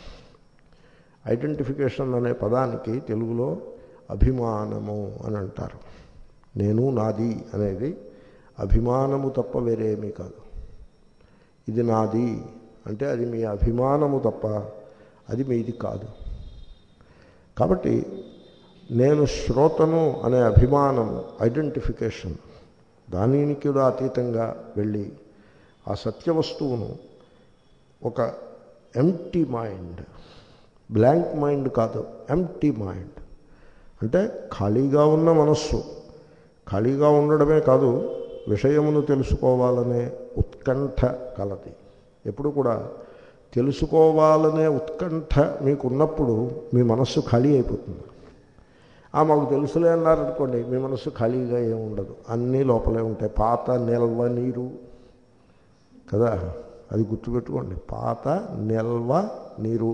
ఐడెంటిఫికేషన్ అనే పదానికి తెలుగులో అభిమానము అని అంటారు నేను నాది అనేది అభిమానము తప్ప వేరేమీ కాదు ఇది నాది అంటే అది మీ అభిమానము తప్ప అది మీది కాదు కాబట్టి నేను శ్రోతను అనే అభిమానము ఐడెంటిఫికేషన్ దానికి కూడా అతీతంగా వెళ్ళి ఆ సత్య వస్తువును ఒక ఎంటీ మైండ్ బ్లాంక్ మైండ్ కాదు ఎంటీ మైండ్ అంటే ఖాళీగా ఉన్న మనస్సు ఖాళీగా ఉండడమే కాదు విషయమును తెలుసుకోవాలనే ఉత్కంఠ కలది ఎప్పుడు కూడా తెలుసుకోవాలనే ఉత్కంఠ మీకు ఉన్నప్పుడు మీ మనస్సు ఖాళీ అయిపోతుంది ఆ మాకు తెలుసులే అన్నారనుకోండి మీ మనస్సు ఖాళీగా ఏమి ఉండదు అన్నీ లోపలే ఉంటాయి పాత నిల్వ నీరు కదా అది గుర్తుపెట్టుకోండి పాత నిల్వ నీరు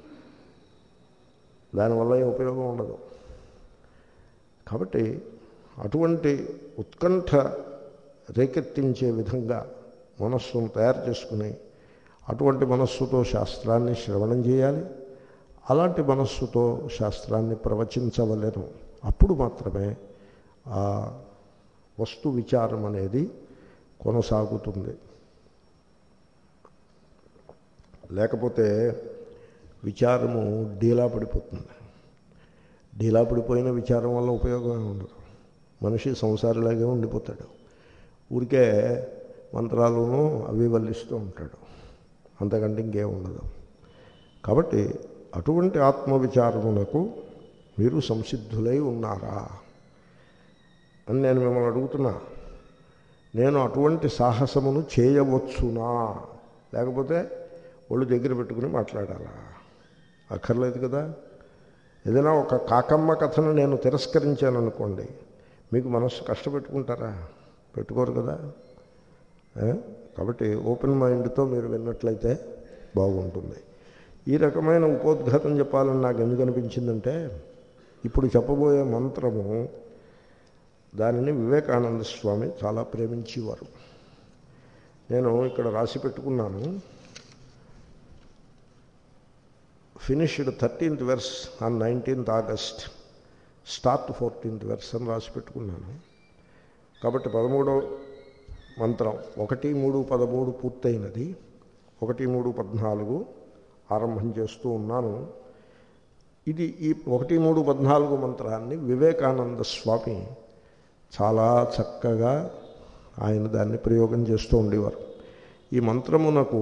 దానివల్ల ఏ ఉపయోగం ఉండదు కాబట్టి అటువంటి ఉత్కంఠ రేకెత్తించే విధంగా మనస్సును తయారు చేసుకుని అటువంటి మనస్సుతో శాస్త్రాన్ని శ్రవణం చేయాలి అలాంటి మనస్సుతో శాస్త్రాన్ని ప్రవచించవలేను అప్పుడు మాత్రమే ఆ వస్తు విచారం అనేది కొనసాగుతుంది లేకపోతే విచారము డీలా పడిపోతుంది డీలా పడిపోయిన విచారం వల్ల ఉపయోగం ఉండదు మనిషి సంసారిలాగే ఉండిపోతాడు ఊరికే మంత్రాలను అవి వల్లిస్తూ ఉంటాడు అంతకంటే ఇంకేం ఉండదు కాబట్టి అటువంటి ఆత్మవిచారమునకు మీరు సంసిద్ధులై ఉన్నారా అని నేను మిమ్మల్ని అడుగుతున్నా నేను అటువంటి సాహసమును చేయవచ్చునా లేకపోతే ఒళ్ళు దగ్గర పెట్టుకుని మాట్లాడాలా అక్కర్లేదు కదా ఏదైనా ఒక కాకమ్మ కథను నేను తిరస్కరించాను అనుకోండి మీకు మనస్సు కష్టపెట్టుకుంటారా పెట్టుకోరు కదా ఏ? కాబట్టి ఓపెన్ మైండ్తో మీరు విన్నట్లయితే బాగుంటుంది ఈ రకమైన ఉపోద్ఘాతం చెప్పాలని నాకు ఎందుకు అనిపించిందంటే ఇప్పుడు చెప్పబోయే మంత్రము దానిని వివేకానంద స్వామి చాలా ప్రేమించేవారు నేను ఇక్కడ రాసి పెట్టుకున్నాను finished thirteenth verse on nineteenth August start fourteenth verse అని రాసి పెట్టుకున్నాను కాబట్టి పదమూడో మంత్రం ఒకటి మూడు పదమూడు పూర్తయినది ఒకటి మూడు పద్నాలుగు ఆరంభం చేస్తూ ఉన్నాను ఇది ఈ ఒకటి మూడు పద్నాలుగు మంత్రాన్ని వివేకానంద స్వామి చాలా చక్కగా ఆయన దాన్ని ప్రయోగం చేస్తూ ఉండేవారు ఈ మంత్రమునకు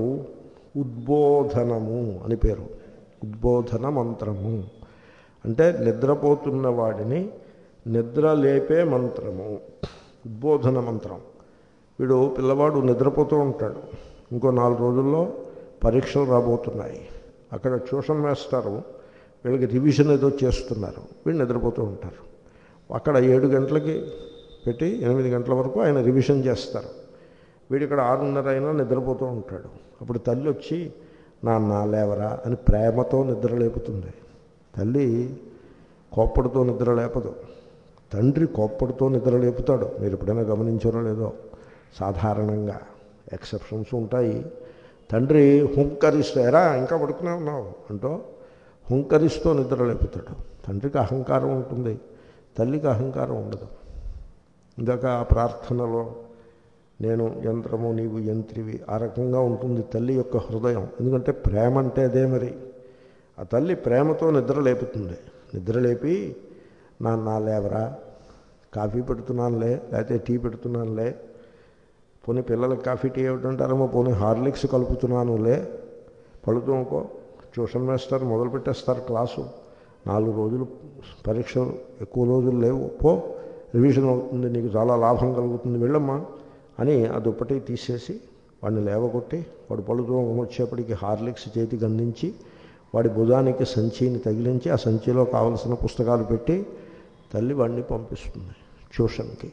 ఉద్బోధనము అని పేరు ఉద్బోధన మంత్రము అంటే నిద్రపోతున్న వాడిని నిద్ర లేపే మంత్రము ఉద్బోధన మంత్రం వీడు పిల్లవాడు నిద్రపోతూ ఉంటాడు ఇంకో నాలుగు రోజుల్లో పరీక్షలు రాబోతున్నాయి అక్కడ ట్యూషన్ మాస్టారు వీళ్ళకి రివిజన్ ఏదో చేస్తున్నారు వీళ్ళు నిద్రపోతూ ఉంటారు అక్కడ ఏడు గంటలకి పెట్టి ఎనిమిది గంటల వరకు ఆయన రివిజన్ చేస్తారు వీడు ఇక్కడ ఆరున్నర అయినా నిద్రపోతూ ఉంటాడు అప్పుడు తల్లి వచ్చి నాన్న లేవరా అని ప్రేమతో నిద్ర లేపుతుంది తల్లి కోప్పడితో నిద్ర లేపదు తండ్రి కోప్పడితో నిద్ర లేపుతాడు మీరు ఎప్పుడైనా గమనించారో లేదో సాధారణంగా ఎక్సెప్షన్స్ ఉంటాయి తండ్రి హుంకరిస్తూ ఎరా ఇంకా పడుకునే ఉన్నావు అంటూ హుంకరిస్తూ నిద్ర లేపుతాడు తండ్రికి అహంకారం ఉంటుంది తల్లికి అహంకారం ఉండదు ఇందాక ఆ ప్రార్థనలో నేను యంత్రము నీవు యంత్రివి ఆ రకంగా ఉంటుంది తల్లి యొక్క హృదయం ఎందుకంటే ప్రేమ అంటే అదే మరి ఆ తల్లి ప్రేమతో నిద్ర లేపుతుంది నిద్ర లేపి నాన్న లేవరా కాఫీ పెడుతున్నానులే లేకపోతే టీ పెడుతున్నానులే పోనీ పిల్లలకి కాఫీ టీ ఏమిటంటారేమో పోనీ హార్లిక్స్ కలుపుతున్నానులే పడుతూకో ట్యూషన్ మాస్టర్ మొదలు పెట్టేస్తారు క్లాసు నాలుగు రోజులు పరీక్షలు ఎక్కువ రోజులు లేవు పో రివిజన్ అవుతుంది నీకు చాలా లాభం కలుగుతుంది వెళ్ళమ్మా అని ఆ దుప్పటి తీసేసి వాడిని లేవగొట్టి వాడు పడుతూ వచ్చేప్పటికి హార్లిక్స్ చేతికి అందించి వాడి భుజానికి సంచిని తగిలించి ఆ సంచిలో కావలసిన పుస్తకాలు పెట్టి తల్లి వాడిని పంపిస్తుంది ట్యూషన్కి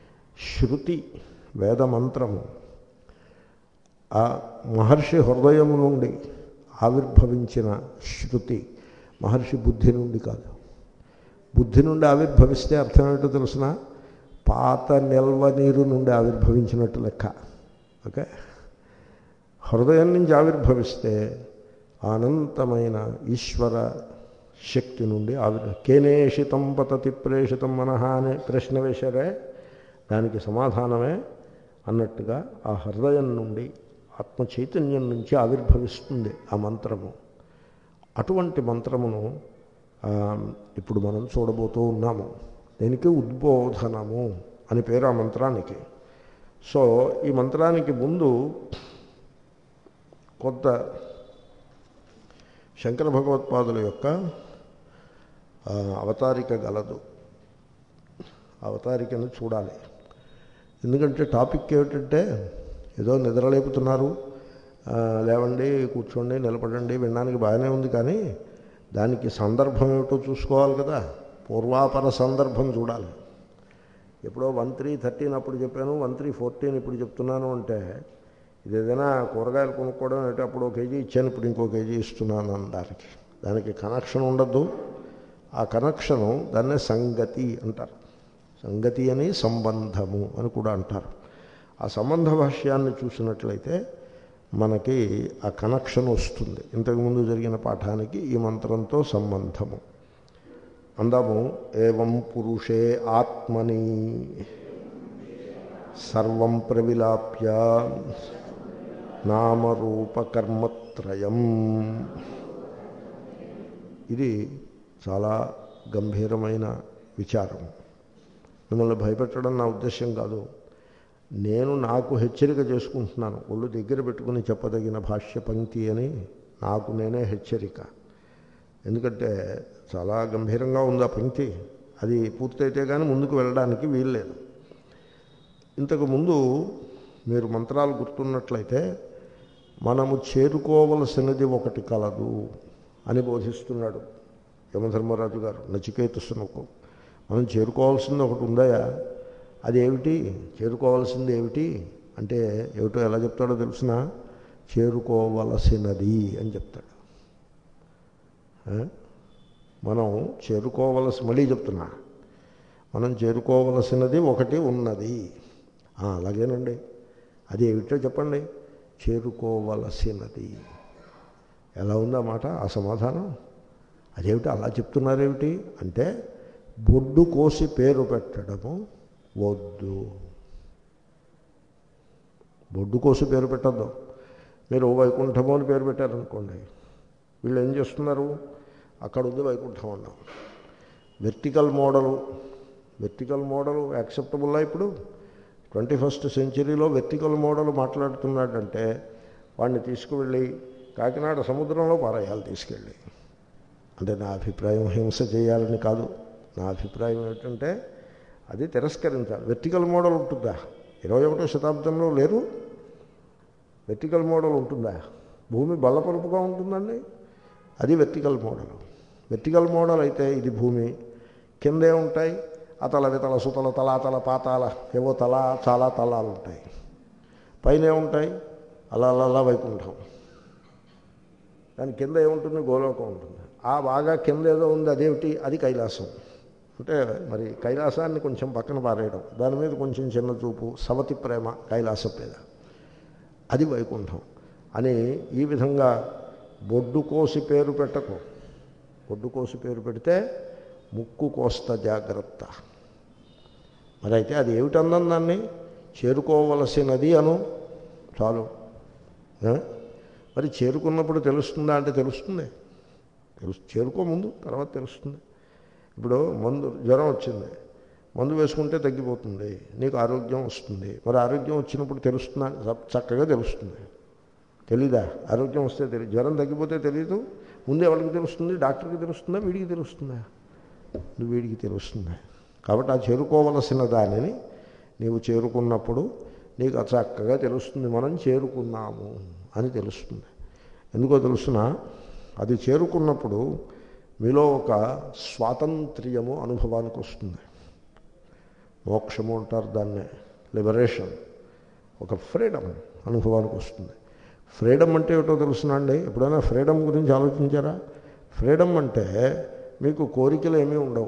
శృతి వేదమంత్రము ఆ మహర్షి హృదయము నుండి ఆవిర్భవించిన శృతి మహర్షి బుద్ధి నుండి కాదు బుద్ధి నుండి ఆవిర్భవిస్తే అర్థం ఏంటో తెలిసిన పాత నిల్వ నీరు నుండి ఆవిర్భవించినట్టు లెక్క ఓకే హృదయం నుంచి ఆవిర్భవిస్తే అనంతమైన ఈశ్వర శక్తి నుండి ఆవిర్ కేనేషితం పతతి ప్రేషితం మనహ అనే ప్రశ్న వేశారే దానికి సమాధానమే అన్నట్టుగా ఆ హృదయం నుండి ఆత్మ చైతన్యం నుంచి ఆవిర్భవిస్తుంది ఆ మంత్రము అటువంటి మంత్రమును ఆ, ఇప్పుడు మనం చూడబోతూ ఉన్నాము దీనికి ఉద్బోధనము అని పేరు ఆ మంత్రానికి సో ఈ మంత్రానికి ముందు కొంత శంకర భగవత్పాదుల యొక్క ఆ, అవతారిక గలదు అవతారికను చూడాలి ఎందుకంటే టాపిక్ ఏమిటంటే ఏదో నిద్రలేపుతున్నారు ఆ, లేవండి కూర్చోండి నిలబడండి వినడానికి బాగానే ఉంది కానీ దానికి సందర్భం ఏమిటో చూసుకోవాలి కదా పూర్వాపర సందర్భం చూడాలి ఎప్పుడో వన్ త్రీ థర్టీన్ అప్పుడు చెప్పాను వన్ త్రీ ఫోర్టీన్ ఇప్పుడు చెప్తున్నాను అంటే ఇది ఏదైనా కూరగాయలు కొనుక్కోవడం అంటే అప్పుడు ఒక కేజీ ఇచ్చాను ఇప్పుడు ఇంకో కేజీ ఇస్తున్నాను అనడానికి దానికి కనెక్షన్ ఉండద్దు ఆ కనెక్షను దాన్నే సంగతి అంటారు సంగతి అని సంబంధము అని కూడా అంటారు ఆ సంబంధ భాష్యాన్ని చూసినట్లయితే మనకి ఆ కనెక్షన్ వస్తుంది ఇంతకుముందు జరిగిన పాఠానికి ఈ మంత్రంతో సంబంధము అందాము ఏవం పురుషే ఆత్మని సర్వం ప్రవిలాప్య నామరూపకర్మత్రయం ఇది చాలా గంభీరమైన విచారం మిమ్మల్ని భయపెట్టడం నా ఉద్దేశం కాదు నేను నాకు హెచ్చరిక చేసుకుంటున్నాను ఒళ్ళు దగ్గర పెట్టుకుని చెప్పదగిన భాష్య పంక్తి అని నాకు నేనే హెచ్చరిక ఎందుకంటే చాలా గంభీరంగా ఉంది ఆ పంక్తి అది పూర్తయితే కానీ ముందుకు వెళ్ళడానికి వీల్లేదు ఇంతకు ముందు మీరు మంత్రాలు గుర్తున్నట్లయితే మనము చేరుకోవలసినది ఒకటి కలదు అని బోధిస్తున్నాడు యమధర్మరాజు గారు నచికేతసునకు మనం చేరుకోవాల్సింది ఒకటి ఉందాయా అదేమిటి చేరుకోవాల్సింది ఏమిటి అంటే ఏమిటో ఎలా చెప్తాడో తెలిసిన చేరుకోవలసినది అని చెప్తాడు మనం చేరుకోవలసి మళ్ళీ చెప్తున్నా మనం చేరుకోవలసినది ఒకటి ఉన్నది అలాగేనండి అది ఏమిటో చెప్పండి చేరుకోవలసినది ఎలా ఉందా మాట ఆ సమాధానం అదేమిటి అలా చెప్తున్నారేమిటి అంటే బొడ్డు కోసి పేరు పెట్టడము వద్దు బొడ్డు కోసి పేరు పెట్టద్దు మీరు వైకుంఠము అని పేరు పెట్టారనుకోండి వీళ్ళు ఏం చేస్తున్నారు అక్కడ ఉంది వైకుంఠం అన్నాం వెర్టికల్ మోడలు వెర్టికల్ మోడల్ యాక్సెప్టబుల్లా ఇప్పుడు ట్వంటీ ఫస్ట్ సెంచరీలో వెర్టికల్ మోడల్ మాట్లాడుతున్నాడంటే వాడిని తీసుకువెళ్ళి కాకినాడ సముద్రంలో పారేయాలి తీసుకెళ్ళి అంటే నా అభిప్రాయం హింస చేయాలని కాదు నా అభిప్రాయం ఏమిటంటే అది తిరస్కరించాలి వెర్టికల్ మోడల్ ఉంటుందా ఇరవై ఒకటో శతాబ్దంలో లేరు వెర్టికల్ మోడల్ ఉంటుందా భూమి బల్లపరుపుగా ఉంటుందండి అది వెర్టికల్ మోడల్ వెర్టికల్ మోడల్ అయితే ఇది భూమి కిందే ఉంటాయి అతల వితల సుతల తలాతల పాతాల ఏవో తల చాలా తలాలు ఉంటాయి పైన ఉంటాయి అలా అలా వైకుంఠం దాని కింద ఏముంటుంది గోలోకం ఉంటుంది ఆ బాగా కింద ఏదో ఉంది అదేమిటి అది కైలాసం అంటే మరి కైలాసాన్ని కొంచెం పక్కన పారేయడం దాని మీద కొంచెం చిన్న చూపు సవతి ప్రేమ కైలాస పేద అది వైకుంఠం అని ఈ విధంగా బొడ్డు కోసి పేరు పెట్టకు బొడ్డు కోసి పేరు పెడితే ముక్కు కోస్త జాగ్రత్త మరి అయితే అది ఏమిటందని దాన్ని చేరుకోవలసినది అను చాలు మరి చేరుకున్నప్పుడు తెలుస్తుందా అంటే తెలుస్తుంది తెలుసు చేరుకో ముందు తర్వాత తెలుస్తుంది ఇప్పుడు మందు జ్వరం వచ్చింది మందు వేసుకుంటే తగ్గిపోతుంది నీకు ఆరోగ్యం వస్తుంది మరి ఆరోగ్యం వచ్చినప్పుడు తెలుస్తుందా చక్కగా తెలుస్తుంది తెలీదా ఆరోగ్యం వస్తే తెలియదు జ్వరం తగ్గిపోతే తెలియదు ముందు ఎవరికి తెలుస్తుంది డాక్టర్కి తెలుస్తుందా వీడికి తెలుస్తుందా వీడికి తెలుస్తుంది కాబట్టి ఆ చేరుకోవలసిన దానిని నీవు చేరుకున్నప్పుడు నీకు చక్కగా తెలుస్తుంది మనం చేరుకున్నాము అని తెలుస్తుంది ఎందుకో తెలుసిన అది చేరుకున్నప్పుడు మీలో ఒక స్వాతంత్ర్యము అనుభవానికి వస్తుంది మోక్షము అంటారు దాన్నే లిబరేషన్ ఒక ఫ్రీడమ్ అనుభవానికి వస్తుంది ఫ్రీడమ్ అంటే ఏమిటో తెలుసునండి ఎప్పుడైనా ఫ్రీడమ్ గురించి ఆలోచించారా ఫ్రీడమ్ అంటే మీకు కోరికలు ఏమీ ఉండవు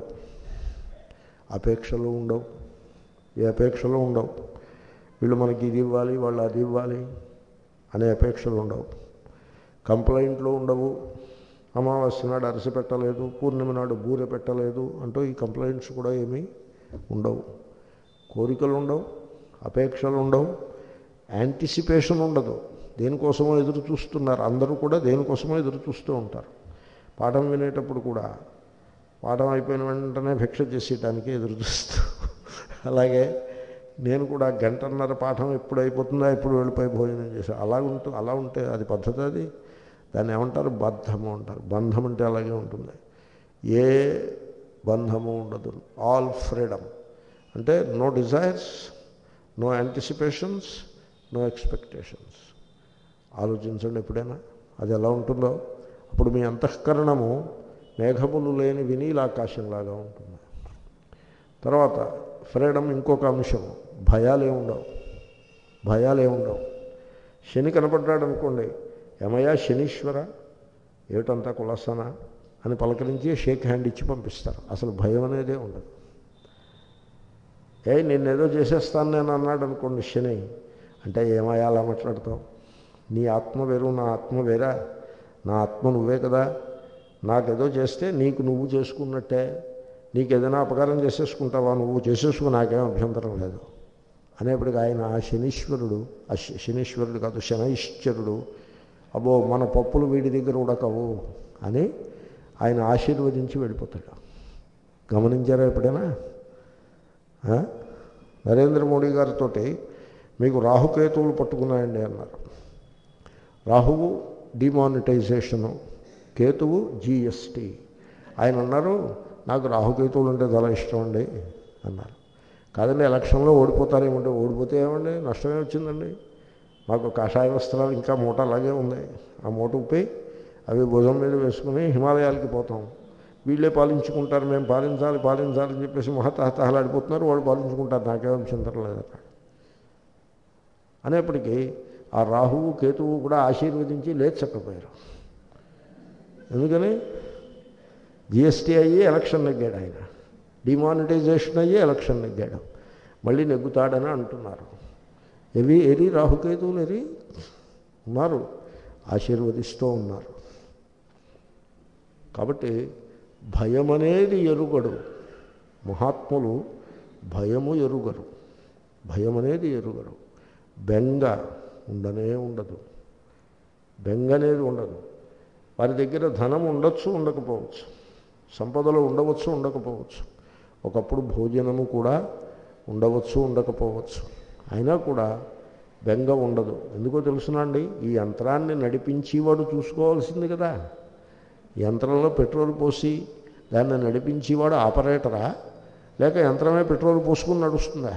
అపేక్షలు ఉండవు ఏ అపేక్షలు ఉండవు వీళ్ళు మనకి ఇది ఇవ్వాలి వాళ్ళు అది ఇవ్వాలి అనే అపేక్షలు ఉండవు కంప్లైంట్లు ఉండవు అమావాస్య నాడు అరసి పెట్టలేదు పూర్ణిమ నాడు బూరె పెట్టలేదు అంటూ ఈ కంప్లైంట్స్ కూడా ఏమీ ఉండవు కోరికలు ఉండవు అపేక్షలు ఉండవు యాంటిసిపేషన్ ఉండదు దేనికోసమో ఎదురు చూస్తున్నారు అందరూ కూడా దేనికోసమో ఎదురు చూస్తూ ఉంటారు పాఠం వినేటప్పుడు కూడా పాఠం అయిపోయిన వెంటనే భిక్ష చేసేయడానికి ఎదురు చూస్తూ అలాగే నేను కూడా గంటన్నర పాఠం ఎప్పుడు అయిపోతుందా ఎప్పుడు వెళ్ళిపోయి భోజనం చేశాను అలా ఉంటూ అలా ఉంటే అది పద్ధతి అది దాన్ని ఏమంటారు బద్ధము అంటారు బంధం అంటే అలాగే ఉంటుంది ఏ బంధము ఉండదు ఆల్ ఫ్రీడమ్ అంటే no desires no anticipations no expectations ఆలోచించండి ఎప్పుడైనా అది ఎలా ఉంటుందో అప్పుడు మీ అంతఃకరణము మేఘములు లేని వినీలాకాశంలాగా ఉంటుంది తర్వాత ఫ్రీడమ్ ఇంకొక అంశం భయాలే ఉండవు భయాలే ఉండవు శని కనపడ్డాడు అనుకోండి ఏమయ్యా శనీశ్వర ఏమిటంతా కులసన అని పలకరించి షేక్ హ్యాండ్ ఇచ్చి పంపిస్తారు అసలు భయం అనేదే ఉండదు ఏ నిన్నేదో చేసేస్తాను నేను అన్నాడు అనుకోండి శని అంటే ఏమయ్యా అలా మాట్లాడతావు నీ ఆత్మ వేరు నా ఆత్మ వేరా నా ఆత్మ నువ్వే కదా నాకేదో చేస్తే నీకు నువ్వు చేసుకున్నట్టే నీకు ఏదైనా అపకారం చేసేసుకుంటావా నువ్వు చేసేసుకు నాకేం అభ్యంతరం లేదు అనేప్పటికీ ఆయన ఆ శనీశ్వరుడు ఆ శ- శనీశ్వరుడు కాదు శనైశ్వరుడు అబ్బో మన పప్పులు వీడి దగ్గర ఉడకవు అని ఆయన ఆశీర్వదించి వెళ్ళిపోతాడు గమనించారా ఎప్పుడైనా ఆ? నరేంద్ర మోడీ గారితో మీకు రాహుకేతువులు పట్టుకున్నాయండి అన్నారు రాహువు డిమానిటైజేషను కేతువు జిఎస్టి ఆయన అన్నారు నాకు రాహుకేతువులు అంటే చాలా ఇష్టం అండి అన్నారు కాదండి ఎలక్షన్లో ఓడిపోతారేమంటే ఓడిపోతే ఏమండి నష్టమే వచ్చిందండి మాకు కాషాయ వస్త్రాలు ఇంకా మూట అలాగే ఉంది ఆ మూట ఉప్పి అవి భుజం మీద వేసుకుని హిమాలయాలకి పోతాం వీళ్ళే పాలించుకుంటారు మేము పాలించాలి పాలించాలి అని చెప్పేసి మహతహతహలాడిపోతున్నారు వాళ్ళు పాలించుకుంటారు నాకేం చింతన లేదన్నారు అనేప్పటికీ ఆ రాహువు కేతువు కూడా ఆశీర్వదించి లేచకపోయారు ఎందుకని జిఎస్టీ అయ్యి ఎలక్షన్ నెగ్గాడు ఆయన డిమానిటైజేషన్ అయ్యి ఎలక్షన్ నెగ్గాడు మళ్ళీ నెగ్గుతాడని అంటున్నారు ఎవి ఎరి రాహుకేతువులు ఎరి ఉన్నారు ఆశీర్వదిస్తూ ఉన్నారు కాబట్టి భయం అనేది ఎరుగడు మహాత్ములు భయము ఎరుగరు భయం అనేది ఎరుగరు బెంగ ఉండనే ఉండదు బెంగ అనేది ఉండదు వారి దగ్గర ధనం ఉండొచ్చు ఉండకపోవచ్చు సంపదలు ఉండవచ్చు ఉండకపోవచ్చు ఒకప్పుడు భోజనము కూడా ఉండవచ్చు ఉండకపోవచ్చు అయినా కూడా బెంగ ఉండదు ఎందుకో తెలుసునండి ఈ యంత్రాన్ని నడిపించేవాడు చూసుకోవాల్సింది కదా యంత్రంలో పెట్రోల్ పోసి దాన్ని నడిపించేవాడు ఆపరేటరా లేక యంత్రమే పెట్రోల్ పోసుకుని నడుస్తుందా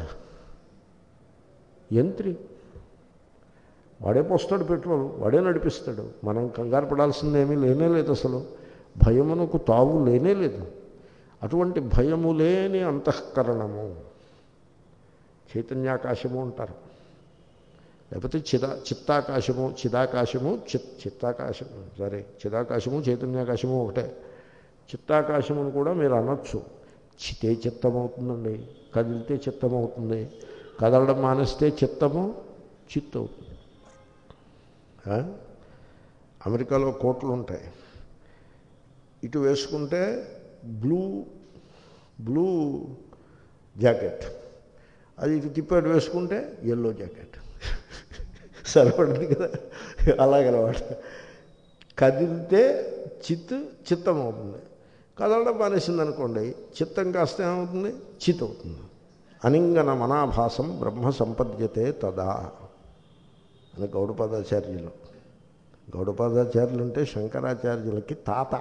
యంత్రి వాడే పోస్తాడు పెట్రోల్ వాడే నడిపిస్తాడు మనం కంగారు పడాల్సింది ఏమీ లేనే లేదు అసలు భయమునకు తావు లేనే లేదు అటువంటి భయము లేని అంతఃకరణము చైతన్యాకాశము అంటారు లేకపోతే చిదా చిత్తాకాశము చిదాకాశము చిత్ చిత్తాకాశము సరే చిదాకాశము చైతన్యాకాశము ఒకటే చిత్తాకాశమును కూడా మీరు అనొచ్చు చితే చిత్తమవుతుందండి కదిలితే చిత్తమవుతుంది కదలడం మానేస్తే చిత్తము చిత్ అవుతుంది ఆ? అమెరికాలో కోట్లు ఉంటాయి ఇటు వేసుకుంటే బ్లూ బ్లూ జాకెట్ అది ఇటు తిప్పాడు వేసుకుంటే ఎల్లో జాకెట్ సరిపడింది కదా అలాగనమాట కదిలితే చిత్ చిత్తం అవుతుంది కదలడం మానేసింది అనుకోండి చిత్తం కాస్త ఏమవుతుంది చిత్ అవుతుంది అనింగన మనాభాసం బ్రహ్మ సంపద్యతే తదా అని గౌడపాదాచార్యులు గౌడపాదాచార్యులు అంటే శంకరాచార్యులకి తాత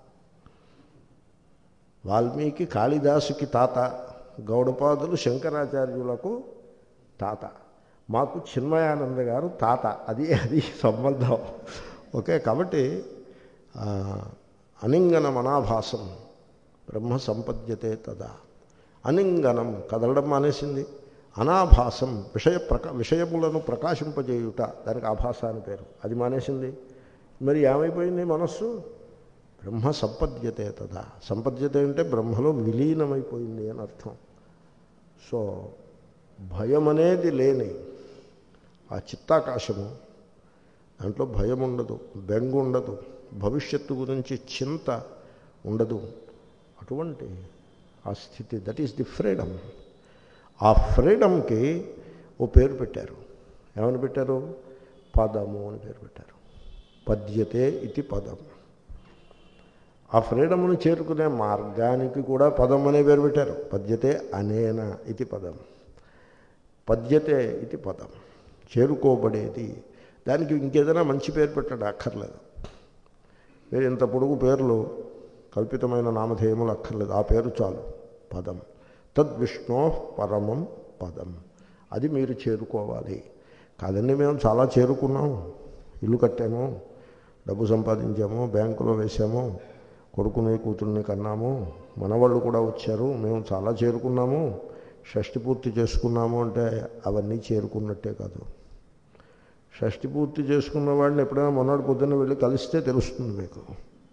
వాల్మీకి కాళిదాసుకి తాత గౌడపాదులు శంకరాచార్యులకు తాత మాకు చిన్మయానంద గారు తాత అది అది సంబంధం ఓకే కాబట్టి ఆ, అనింగన మనాభాసం బ్రహ్మ సంపద్యతే తదా అనింగనం కదలడం మానేసింది అనాభాసం విషయ ప్రకా విషయములను ప్రకాశింపజేయుట దానికి ఆభాస అని పేరు అది మానేసింది మరి ఏమైపోయింది మనస్సు బ్రహ్మ సంపద్యతే తదా సంపద్యతే అంటే బ్రహ్మలో విలీనమైపోయింది అని అర్థం సో భయం అనేది లేని ఆ చిత్తాకాశము దాంట్లో భయం ఉండదు బెంగ ఉండదు భవిష్యత్తు గురించి చింత ఉండదు అటువంటి ఆ స్థితి దట్ ఈస్ ది ఫ్రీడమ్ ఆ ఫ్రీడమ్కి ఓ పేరు పెట్టారు ఏమని పెట్టారు పదము అని పేరు పెట్టారు పద్యతే ఇది పదం ఆ ఫ్రీడమ్ను చేరుకునే మార్గానికి కూడా పదం అనే పేరు పెట్టారు పద్యతే అనేన ఇది పదం పద్యతే ఇది పదం చేరుకోబడేది దానికి ఇంకేదైనా మంచి పేరు పెట్టడం అక్కర్లేదు మీరు ఇంత పొడుగు పేర్లు కల్పితమైన నామధేయములు అక్కర్లేదు ఆ పేరు చాలు పదం తద్విష్ణో పరమం పదం అది మీరు చేరుకోవాలి కాదండి మేము చాలా చేరుకున్నాం ఇల్లు కట్టాము డబ్బు సంపాదించాము బ్యాంకులో వేసాము కొడుకుని కూతుర్ని కన్నాము మనవాళ్ళు కూడా వచ్చారు మేము చాలా చేరుకున్నాము షష్టి పూర్తి చేసుకున్నాము అంటే అవన్నీ చేరుకున్నట్టే కాదు షష్టి పూర్తి చేసుకున్న వాడిని ఎప్పుడైనా మొన్నటి పొద్దున్న వెళ్ళి కలిస్తే తెలుస్తుంది మీకు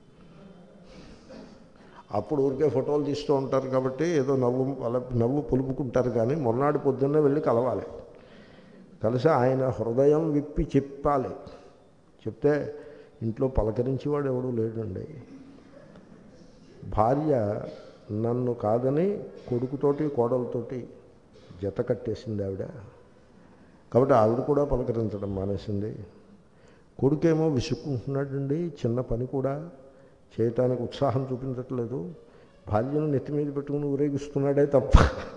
అప్పుడు ఊరికే ఫోటోలు తీస్తూ ఉంటారు కాబట్టి ఏదో నవ్వు అలా నవ్వు పులుపుకుంటారు కానీ మొన్నటి పొద్దున్నే వెళ్ళి కలవాలి కలిసి ఆయన హృదయం విప్పి చెప్పాలి చెప్తే ఇంట్లో పలకరించేవాడు ఎవడూ లేడండి భార్య నన్ను కాదని కొడుకుతోటి కోడలతోటి జత కట్టేసింది ఆవిడ కాబట్టి ఆవిడ కూడా పలకరించడం మానేసింది కొడుకేమో విసుక్కుంటున్నాడండి చిన్న పని కూడా చేయటానికి ఉత్సాహం చూపించట్లేదు భార్యను నెత్తి మీద పెట్టుకుని ఊరేగిస్తున్నాడే తప్ప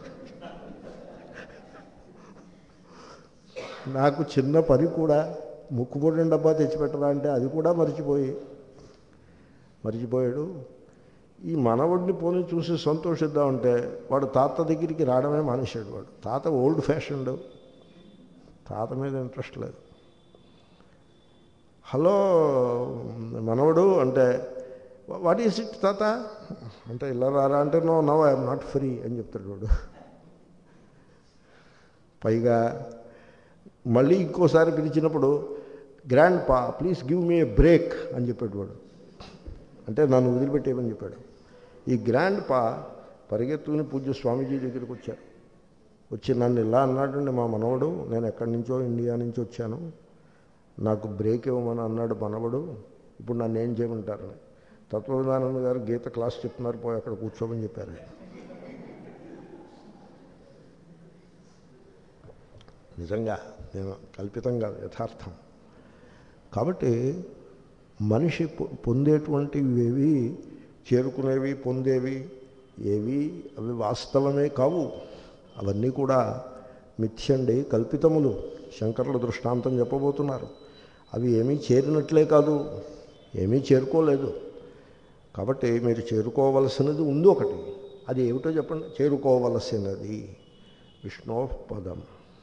నాకు చిన్న పని కూడా ముక్కుపొడిన డబ్బా తెచ్చిపెట్టరా అంటే అది కూడా మర్చిపోయి మర్చిపోయాడు ఈ మనవడిని పోనీ చూసి సంతోషిద్దామంటే వాడు తాత దగ్గరికి రావడమే మానేశాడు వాడు తాత ఓల్డ్ ఫ్యాషన్డ్ తాత మీద ఇంట్రెస్ట్ లేదు హలో మనవడు అంటే వాట్ ఈస్ ఇట్ తాత అంటే ఇలా రారా అంటే no now I'm not free అని చెప్తాడు వాడు పైగా మళ్ళీ ఇంకోసారి పిలిచినప్పుడు grandpa please give me a break అని చెప్పాడు వాడు అంటే నన్ను వదిలిపెట్టేయమని చెప్పాడు ఈ గ్రాండ్ పా పరిగెత్తుకుని పూజ్య స్వామీజీ దగ్గరికి వచ్చారు వచ్చి నన్ను ఇలా అన్నాడండి మా మనవడు నేను ఎక్కడి నుంచో ఇండియా నుంచి వచ్చాను నాకు బ్రేక్ ఇవ్వమని అన్నాడు మనవడు ఇప్పుడు నన్ను ఏం చేయమంటారని తత్వవిధానంద గారు గీత క్లాస్ చెప్తున్నారు పోయి అక్కడ కూర్చోమని చెప్పారు నిజంగా నేను కల్పితంగా యథార్థం కాబట్టి మనిషి పొందేటువంటివి ఏవి చేరుకునేవి పొందేవి ఏవి అవి వాస్తవమే కావు అవన్నీ కూడా మిథ్యండి కల్పితములు శంకరుల దృష్టాంతం చెప్పబోతున్నారు అవి ఏమీ చేరినట్లే కాదు ఏమీ చేరుకోలేదు కాబట్టి మీరు చేరుకోవలసినది ఉంది ఒకటి అది ఏమిటో చెప్పండి చేరుకోవలసినది విష్ణో పదం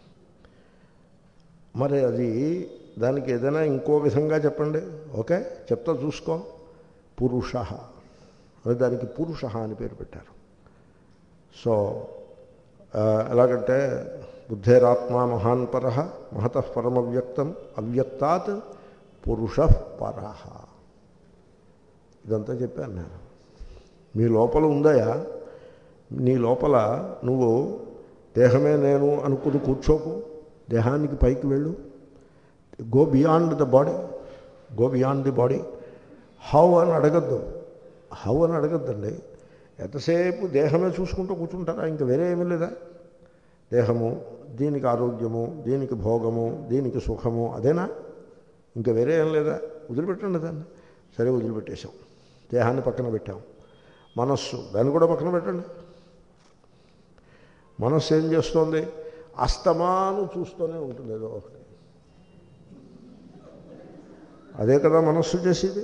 మరి అది దానికి ఏదైనా ఇంకో విధంగా చెప్పండి ఓకే చెప్తా చూసుకో పురుష అది దానికి పురుష అని పేరు పెట్టారు సో ఎలాగంటే బుద్ధేరాత్మ మహాన్ పర మహత పరమవ్యక్తం అవ్యక్తాత్ పురుష పర ఇదంతా చెప్పాను నేను మీ లోపల ఉందయా నీ లోపల నువ్వు దేహమే నేను అనుకుని కూర్చోకు దేహానికి పైకి వెళ్ళు go beyond the body go beyond the body how అని అడగద్దు హౌ అని అడగద్దండి ఎంతసేపు దేహమే చూసుకుంటూ కూర్చుంటారా ఇంకా వేరే ఏమీ లేదా దేహము దీనికి ఆరోగ్యము దీనికి భోగము దీనికి సుఖము అదేనా ఇంకా వేరే ఏం లేదా వదిలిపెట్టండి దాన్ని సరే వదిలిపెట్టేశాం దేహాన్ని పక్కన పెట్టాం మనస్సు దాన్ని కూడా పక్కన పెట్టండి మనస్సు ఏం చేస్తోంది అస్తమాను చూస్తూనే ఉంటుంది ఏదో ఒకటి అదే కదా మనస్సు చేసేది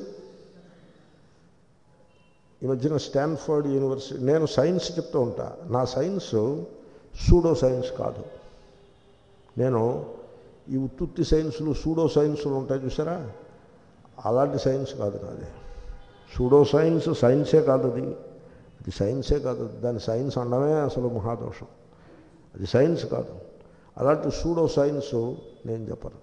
ఈ మధ్యన స్టాన్ఫర్డ్ యూనివర్సిటీ నేను సైన్స్ చెప్తూ ఉంటా నా సైన్స్ సూడో సైన్స్ కాదు నేను ఈ ఉత్తుత్తి సైన్సులు సూడో సైన్సులు ఉంటాయి చూసారా అలాంటి సైన్స్ కాదు నాది సూడో సైన్స్ సైన్సే కాదు అది అది సైన్సే కాదు దాని సైన్స్ అనడమే అసలు మహాదోషం అది సైన్స్ కాదు అలాంటి సూడో సైన్స్ నేను చెప్పను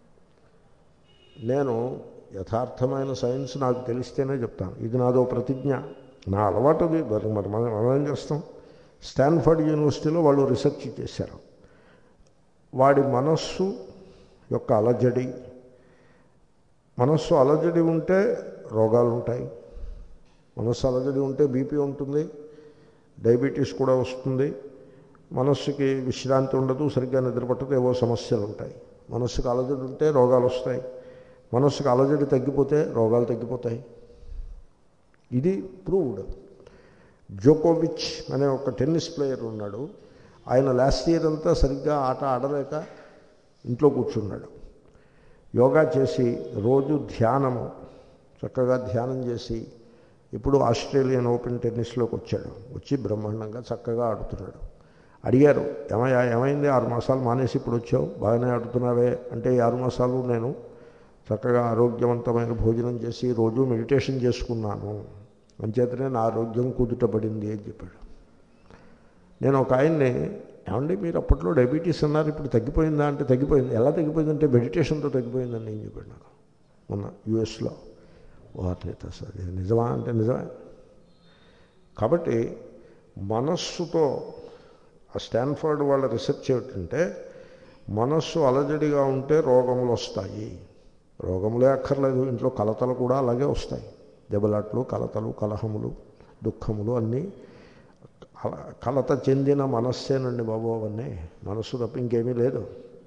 నేను యథార్థమైన సైన్స్ నాకు తెలిస్తేనే చెప్తాను ఇది నాదో ప్రతిజ్ఞ నా అలవాటుది మరి మరి మనం మనం ఏం చేస్తాం స్టాన్ఫర్డ్ యూనివర్సిటీలో వాళ్ళు రీసెర్చ్ చేశారు వాడి మనస్సు యొక్క అలజడి మనస్సు అలజడి ఉంటే రోగాలు ఉంటాయి మనస్సు అలజడి ఉంటే బీపీ ఉంటుంది డయాబెటీస్ కూడా వస్తుంది మనస్సుకి విశ్రాంతి ఉండదు సరిగ్గా నిద్రపట్టదు ఏవో సమస్యలు ఉంటాయి మనస్సుకు అలజడి ఉంటే రోగాలు వస్తాయి మనస్సుకు అలజడి తగ్గిపోతే రోగాలు తగ్గిపోతాయి ఇది ప్రూవ్డ్ జోకోవిచ్ అనే ఒక టెన్నిస్ ప్లేయర్ ఉన్నాడు ఆయన లాస్ట్ ఇయర్ అంతా సరిగ్గా ఆట ఆడలేక ఇంట్లో కూర్చున్నాడు యోగా చేసి రోజు ధ్యానము చక్కగా ధ్యానం చేసి ఇప్పుడు ఆస్ట్రేలియన్ ఓపెన్ టెన్నిస్లోకి వచ్చాడు వచ్చి బ్రహ్మాండంగా చక్కగా ఆడుతున్నాడు అడిగారు ఏమయ్యా ఏమైంది ఆరు మాసాలు మానేసి ఇప్పుడు వచ్చావు బాగానే ఆడుతున్నావే అంటే ఈ ఆరు మాసాలు నేను చక్కగా ఆరోగ్యవంతమైన భోజనం చేసి రోజు మెడిటేషన్ చేసుకున్నాను అంచేతనే నా ఆరోగ్యం కుదుటపడింది అని చెప్పాడు నేను ఒక ఆయన్ని ఏమండి మీరు అప్పట్లో డయాబెటీస్ అన్నారు ఇప్పుడు తగ్గిపోయిందా అంటే తగ్గిపోయింది ఎలా తగ్గిపోయిందంటే మెడిటేషన్తో తగ్గిపోయిందని నేను చెప్పాడు నాకు మొన్న యుఎస్లో వారిని అది నిజమా అంటే నిజమే కాబట్టి మనస్సుతో ఆ స్టాన్ఫర్డ్ వాళ్ళ రీసెర్చ్ ఏమిటంటే మనస్సు అలజడిగా ఉంటే రోగములు వస్తాయి రోగములే అక్కర్లేదు ఇంట్లో కలతలు కూడా అలాగే వస్తాయి దెబ్బలాట్లు కలతలు కలహములు దుఃఖములు అన్నీ కల- కలత చెందిన మనస్సేనండి బాబు అవన్నీ మనస్సు తప్ప ఇంకేమీ లేదు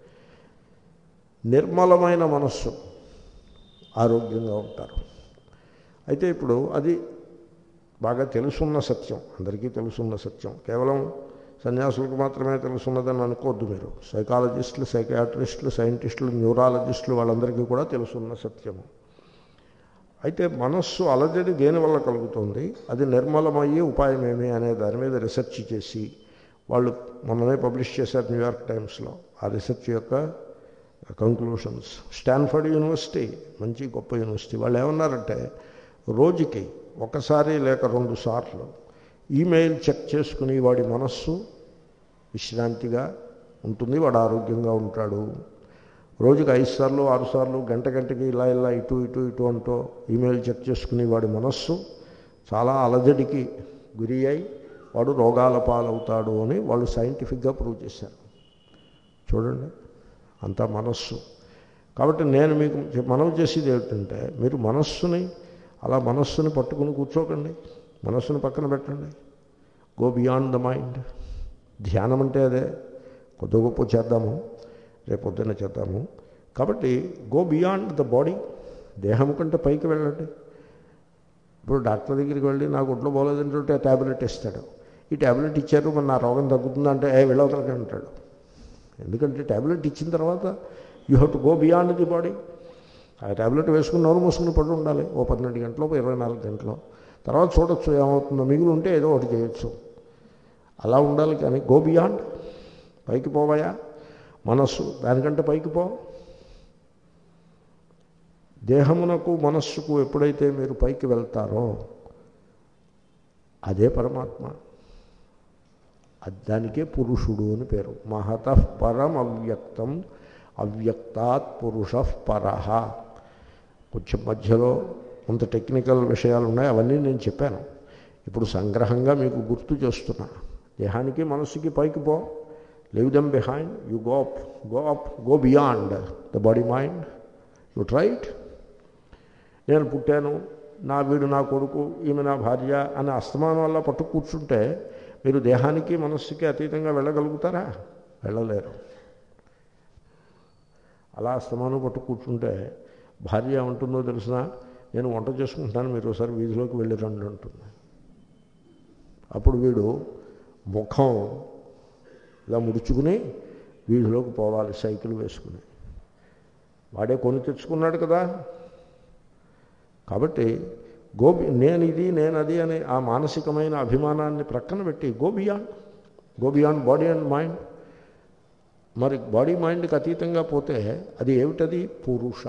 నిర్మలమైన మనస్సు ఆరోగ్యంగా ఉంటారు అయితే ఇప్పుడు అది బాగా తెలుసున్న సత్యం అందరికీ తెలుసున్న సత్యం కేవలం సన్యాసులకు మాత్రమే తెలుసున్నదని అనుకోవద్దు మీరు సైకాలజిస్టులు సైకాట్రిస్టులు సైంటిస్టులు న్యూరాలజిస్టులు వాళ్ళందరికీ కూడా తెలుసున్న సత్యము అయితే మనస్సు అలజడి దేనివల్ల కలుగుతుంది అది నిర్మలమయ్యే ఉపాయం ఏమి అనే దాని మీద రీసెర్చ్ చేసి వాళ్ళు మొన్ననే పబ్లిష్ చేశారు న్యూయార్క్ టైమ్స్లో ఆ రీసెర్చ్ యొక్క కంక్లూషన్స్ స్టాన్ఫర్డ్ యూనివర్సిటీ మంచి గొప్ప యూనివర్సిటీ వాళ్ళు ఏమన్నారంటే రోజుకి ఒకసారి లేక రెండు సార్లు ఈమెయిల్ చెక్ చేసుకుని వాడి మనస్సు విశ్రాంతిగా ఉంటుంది వాడు ఆరోగ్యంగా ఉంటాడు రోజుకి ఐదు సార్లు ఆరు సార్లు గంట గంటకి ఇలా ఇలా ఇటు ఇటు ఇటు అంటూ ఈమెయిల్ చెక్ చేసుకుని వాడి మనస్సు చాలా అలజడికి గురి అయి వాడు రోగాల పాలవుతాడు అని వాళ్ళు సైంటిఫిక్గా ప్రూవ్ చేశారు చూడండి అంతా మనస్సు కాబట్టి నేను మీకు మనవి చేసేది ఏమిటంటే మీరు మనస్సుని అలా మనస్సుని పట్టుకుని కూర్చోకండి మనస్సుని పక్కన పెట్టండి గో బియాండ్ ద మైండ్ ధ్యానం అంటే అదే కొద్ది గొప్ప చేద్దాము రేపు పొద్దున్న చేద్దాము కాబట్టి గో బియాండ్ ద బాడీ దేహం కంటే పైకి వెళ్ళండి ఇప్పుడు డాక్టర్ దగ్గరికి వెళ్ళి నాకు ఒంట్లో పోలేదంటే ట్యాబ్లెట్ ఇస్తాడు ఈ ట్యాబ్లెట్ ఇచ్చారు మరి నా రోగం తగ్గుతుందంటే ఏ వెళ్ళవతలకి అంటాడు ఎందుకంటే ట్యాబ్లెట్ ఇచ్చిన తర్వాత you have to go beyond the body ఆ ట్యాబ్లెట్ వేసుకుని నోరు మూసుకుని పడి ఉండాలి ఓ పన్నెండు గంటలో ఇరవై నాలుగు గంటలో తర్వాత చూడొచ్చు ఏమవుతుందో మిగిలి ఉంటే ఏదో ఒకటి చేయొచ్చు అలా ఉండాలి కానీ గో బియాండ్ పైకి పోవాయా మనస్సు దానికంటే పైకి పో దేహమునకు మనస్సుకు ఎప్పుడైతే మీరు పైకి వెళ్తారో అదే పరమాత్మ అది దానికే పురుషుడు అని పేరు మహత పరం అవ్యక్తం అవ్యక్తాత్ పురుష పరహ కొంచెం మధ్యలో కొంత టెక్నికల్ విషయాలు ఉన్నాయి అవన్నీ నేను చెప్పాను ఇప్పుడు సంగ్రహంగా మీకు గుర్తు చేస్తున్నా దేహానికి మనస్సుకి పైకి పో leave them behind you go up go up go beyond the body mind you ట్రైట్ నేను పుట్టాను నా వీడు నా కొడుకు ఈమె నా భార్య అనే అస్తమానం వల్ల పట్టు కూర్చుంటే మీరు దేహానికి మనస్సుకి అతీతంగా వెళ్ళగలుగుతారా వెళ్ళలేరు అలా అస్తమానం పట్టు కూర్చుంటే భార్య ఏమంటుందో తెలిసిన నేను వంట చేసుకుంటున్నాను మీరు ఒకసారి వీధిలోకి వెళ్ళి రండి అంటుంది అప్పుడు వీడు ముఖం ఇలా ముడుచుకుని వీధిలోకి పోవాలి సైకిల్ వేసుకుని వాడే కొని తెచ్చుకున్నాడు కదా కాబట్టి గోబి నేను ఇది నేను అది అనే ఆ మానసికమైన అభిమానాన్ని ప్రక్కన పెట్టి go beyond go beyond body and mind మరి బాడీ మైండ్కి అతీతంగా పోతే అది ఏమిటది పురుష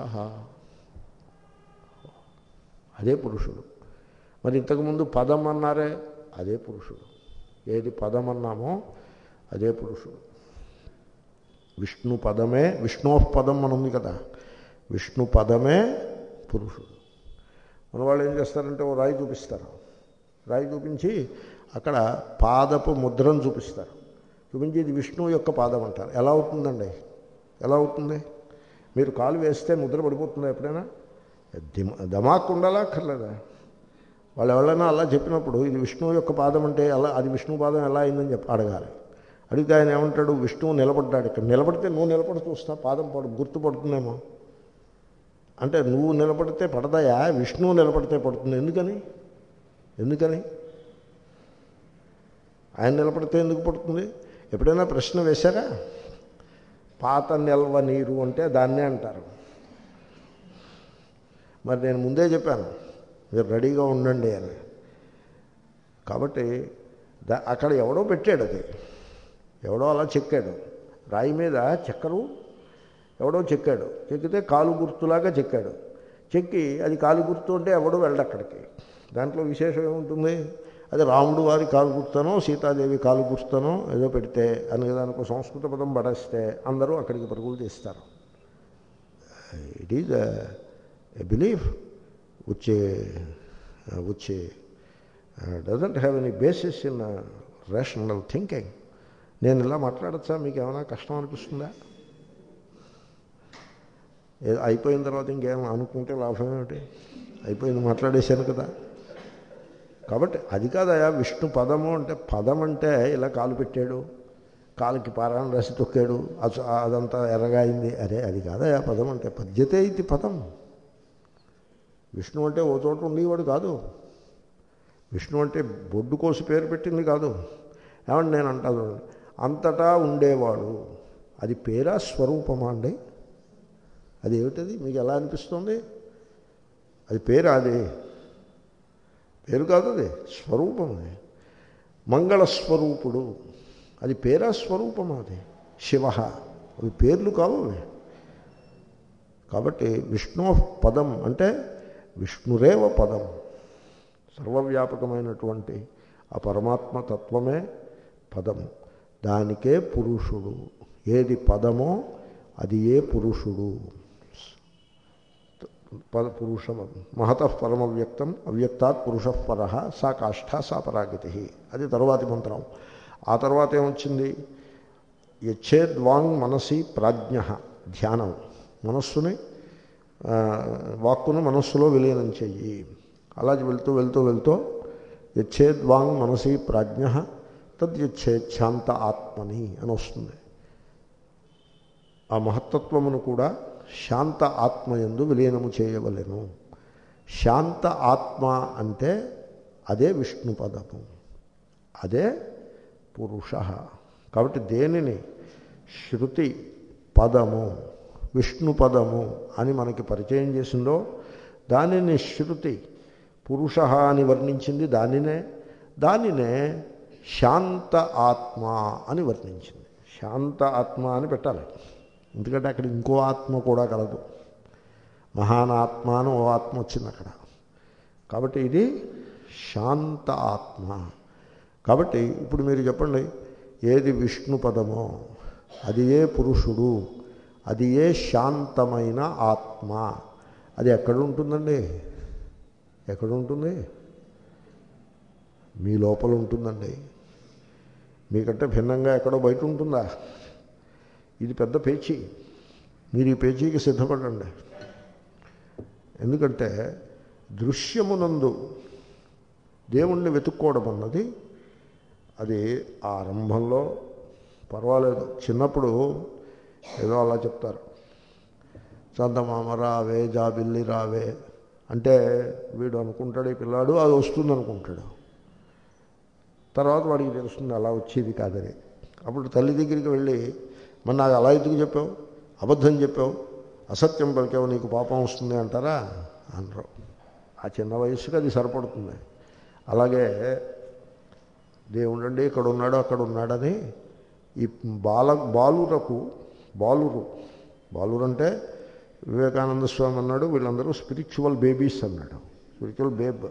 అదే పురుషుడు మరి ఇంతకుముందు పదం అన్నారే అదే పురుషుడు ఏది పదం అన్నామో అదే పురుషుడు విష్ణు పదమే విష్ణు పదం అని ఉంది కదా విష్ణు పదమే పురుషుడు మన వాళ్ళు ఏం చేస్తారంటే ఓ రాయి చూపిస్తారు రాయి చూపించి అక్కడ పాదపు ముద్రను చూపిస్తారు చూపించి ఇది విష్ణువు యొక్క పాదం అంటారు ఎలా అవుతుందండి ఎలా అవుతుంది మీరు కాలు వేస్తే ముద్ర పడిపోతుందా ఎప్పుడైనా దిమ దమాక్ ఉండాలా అక్కర్లేదా వాళ్ళు ఎవరైనా అలా చెప్పినప్పుడు ఇది విష్ణువు యొక్క పాదం అంటే ఎలా అది విష్ణు పాదం ఎలా అయిందని చెప్పి అడగాలి అడిగితే ఆయన ఏమంటాడు విష్ణువు నిలబడ్డాడు ఇక్కడ నిలబడితే నువ్వు నిలబడి చూస్తా పాదం పడు గుర్తుపడుతుందేమో అంటే నువ్వు నిలబడితే పడదాయా విష్ణువు నిలబడితే పడుతుంది ఎందుకని ఎందుకని ఆయన నిలబడితే ఎందుకు పడుతుంది ఎప్పుడైనా ప్రశ్న వేశారా పాత నిల్వ నీరు అంటే దాన్నే అంటారు మరి నేను ముందే చెప్పాను మీరు రెడీగా ఉండండి అని కాబట్టి దా అక్కడ ఎవడో పెట్టాడు అది ఎవడో అలా చెక్కాడు రాయి మీద చెక్కరు ఎవడో చెక్కాడు చెక్కితే కాలు గుర్తులాగా చెక్కాడు చెక్కి అది కాలు గుర్తు అంటే ఎవడో వెళ్ళడు అక్కడికి దాంట్లో విశేషం ఏముంటుంది అది రాముడు వారి కాలు గుర్తనో సీతాదేవి కాలు గుర్తనో ఏదో పెడితే అని దానికి సంస్కృత పదం పడేస్తే అందరూ అక్కడికి పరుగులు తీస్తారు it is a belief which which doesn't have any basis in rational thinking నేను ఇలా మాట్లాడచ్చా మీకు ఏమైనా కష్టం అనిపిస్తుందా అయిపోయిన తర్వాత ఇంకేం అనుకుంటే లాభం ఏమిటి అయిపోయింది మాట్లాడేశాను కదా కాబట్టి అది కాదయా విష్ణు పదము అంటే పదం అంటే ఇలా కాలు పెట్టాడు కాలుకి పారాయణ రాసి తొక్కాడు అస- అదంతా ఎర్రగా అయింది అరే అది కాదయా పదం అంటే పద్యతే ఇది పదం విష్ణు అంటే ఓ చోట ఉండేవాడు కాదు విష్ణు అంటే బొడ్డు కోసి పేరు పెట్టింది కాదు ఏమంటే నేను అంటాను అంతటా ఉండేవాడు అది పేరా స్వరూపమా అండి అది ఏమిటది మీకు ఎలా అనిపిస్తుంది అది పేరు అది పేరు కాదు అది స్వరూపం అది మంగళస్వరూపుడు అది పేరా స్వరూపం అది శివ అవి పేర్లు కావు అవి కాబట్టి విష్ణు పదం అంటే విష్ణురేవ పదం సర్వవ్యాపకమైనటువంటి ఆ పరమాత్మ తత్వమే పదము దానికే పురుషుడు ఏది పదమో అది ఏ పురుషుడు పద పురుష మహత పరమ వ్యక్తం అవ్యక్తాత్ పురుష పర సా కాష్ఠ సా పరాగతి అది తరువాతి మంత్రం ఆ తర్వాత ఏమొచ్చింది యచ్చేద్వాంగ్ మనసి ప్రాజ్ఞ ధ్యానం మనస్సుని ఆ, వాక్కును మనస్సులో విలీనం చెయ్యి అలా వెళ్తూ వెళ్తూ వెళ్తూ యచ్చేద్వాంగ్ మనసి ప్రాజ్ఞ తద్యచ్చేచ్ఛాంత ఆత్మని అని వస్తుంది ఆ మహత్తత్వమును కూడా శాంత ఆత్మయందు విలీనము చేయవలెను శాంత ఆత్మ అంటే అదే విష్ణు పదము అదే పురుష కాబట్టి దేనిని శృతి పదము విష్ణు పదము అని మనకి పరిచయం చేసిందో దానిని శృతి పురుష అని వర్ణించింది దానినే దానినే శాంత ఆత్మ అని వర్ణించింది శాంత ఆత్మ అని పెట్టాలి ఎందుకంటే అక్కడ ఇంకో ఆత్మ కూడా కలదు మహానాత్మ అని ఓ ఆత్మ వచ్చింది అక్కడ కాబట్టి ఇది శాంత ఆత్మ కాబట్టి ఇప్పుడు మీరు చెప్పండి ఏది విష్ణు పదమో అది ఏ పురుషుడు అది ఏ శాంతమైన ఆత్మ అది ఎక్కడ ఉంటుందండి ఎక్కడ ఉంటుంది మీ లోపల ఉంటుందండి మీకంటే భిన్నంగా ఎక్కడో బయట ఉంటుందా ఇది పెద్ద పేచీ మీరు ఈ పేచీకి సిద్ధపడండి ఎందుకంటే దృశ్యమునందు దేవుణ్ణి వెతుక్కోవడం అన్నది అది ఆరంభంలో పర్వాలేదు చిన్నప్పుడు ఏదో అలా చెప్తారు చందమామ రావే జాబిల్లి రావే అంటే వీడు అనుకుంటాడు ఈ పిల్లాడు అది వస్తుంది అనుకుంటాడు తర్వాత వాడికి తెలుస్తుంది అలా వచ్చేది కాదని అప్పుడు తల్లి దగ్గరికి వెళ్ళి మరి నాకు అలా ఎందుకు చెప్పావు అబద్ధం చెప్పావు అసత్యం పలికావు నీకు పాపం వస్తుంది అంటారా అనరు ఆ చిన్న వయసుకి అది సరిపడుతుంది అలాగే దేవుడండి ఇక్కడ ఉన్నాడు అక్కడ ఉన్నాడని ఈ బాల బాలురకు బాలురు బాలురు అంటే వివేకానంద స్వామి అన్నాడు వీళ్ళందరూ స్పిరిచువల్ బేబీస్ అన్నాడు స్పిరిచువల్ బేబ్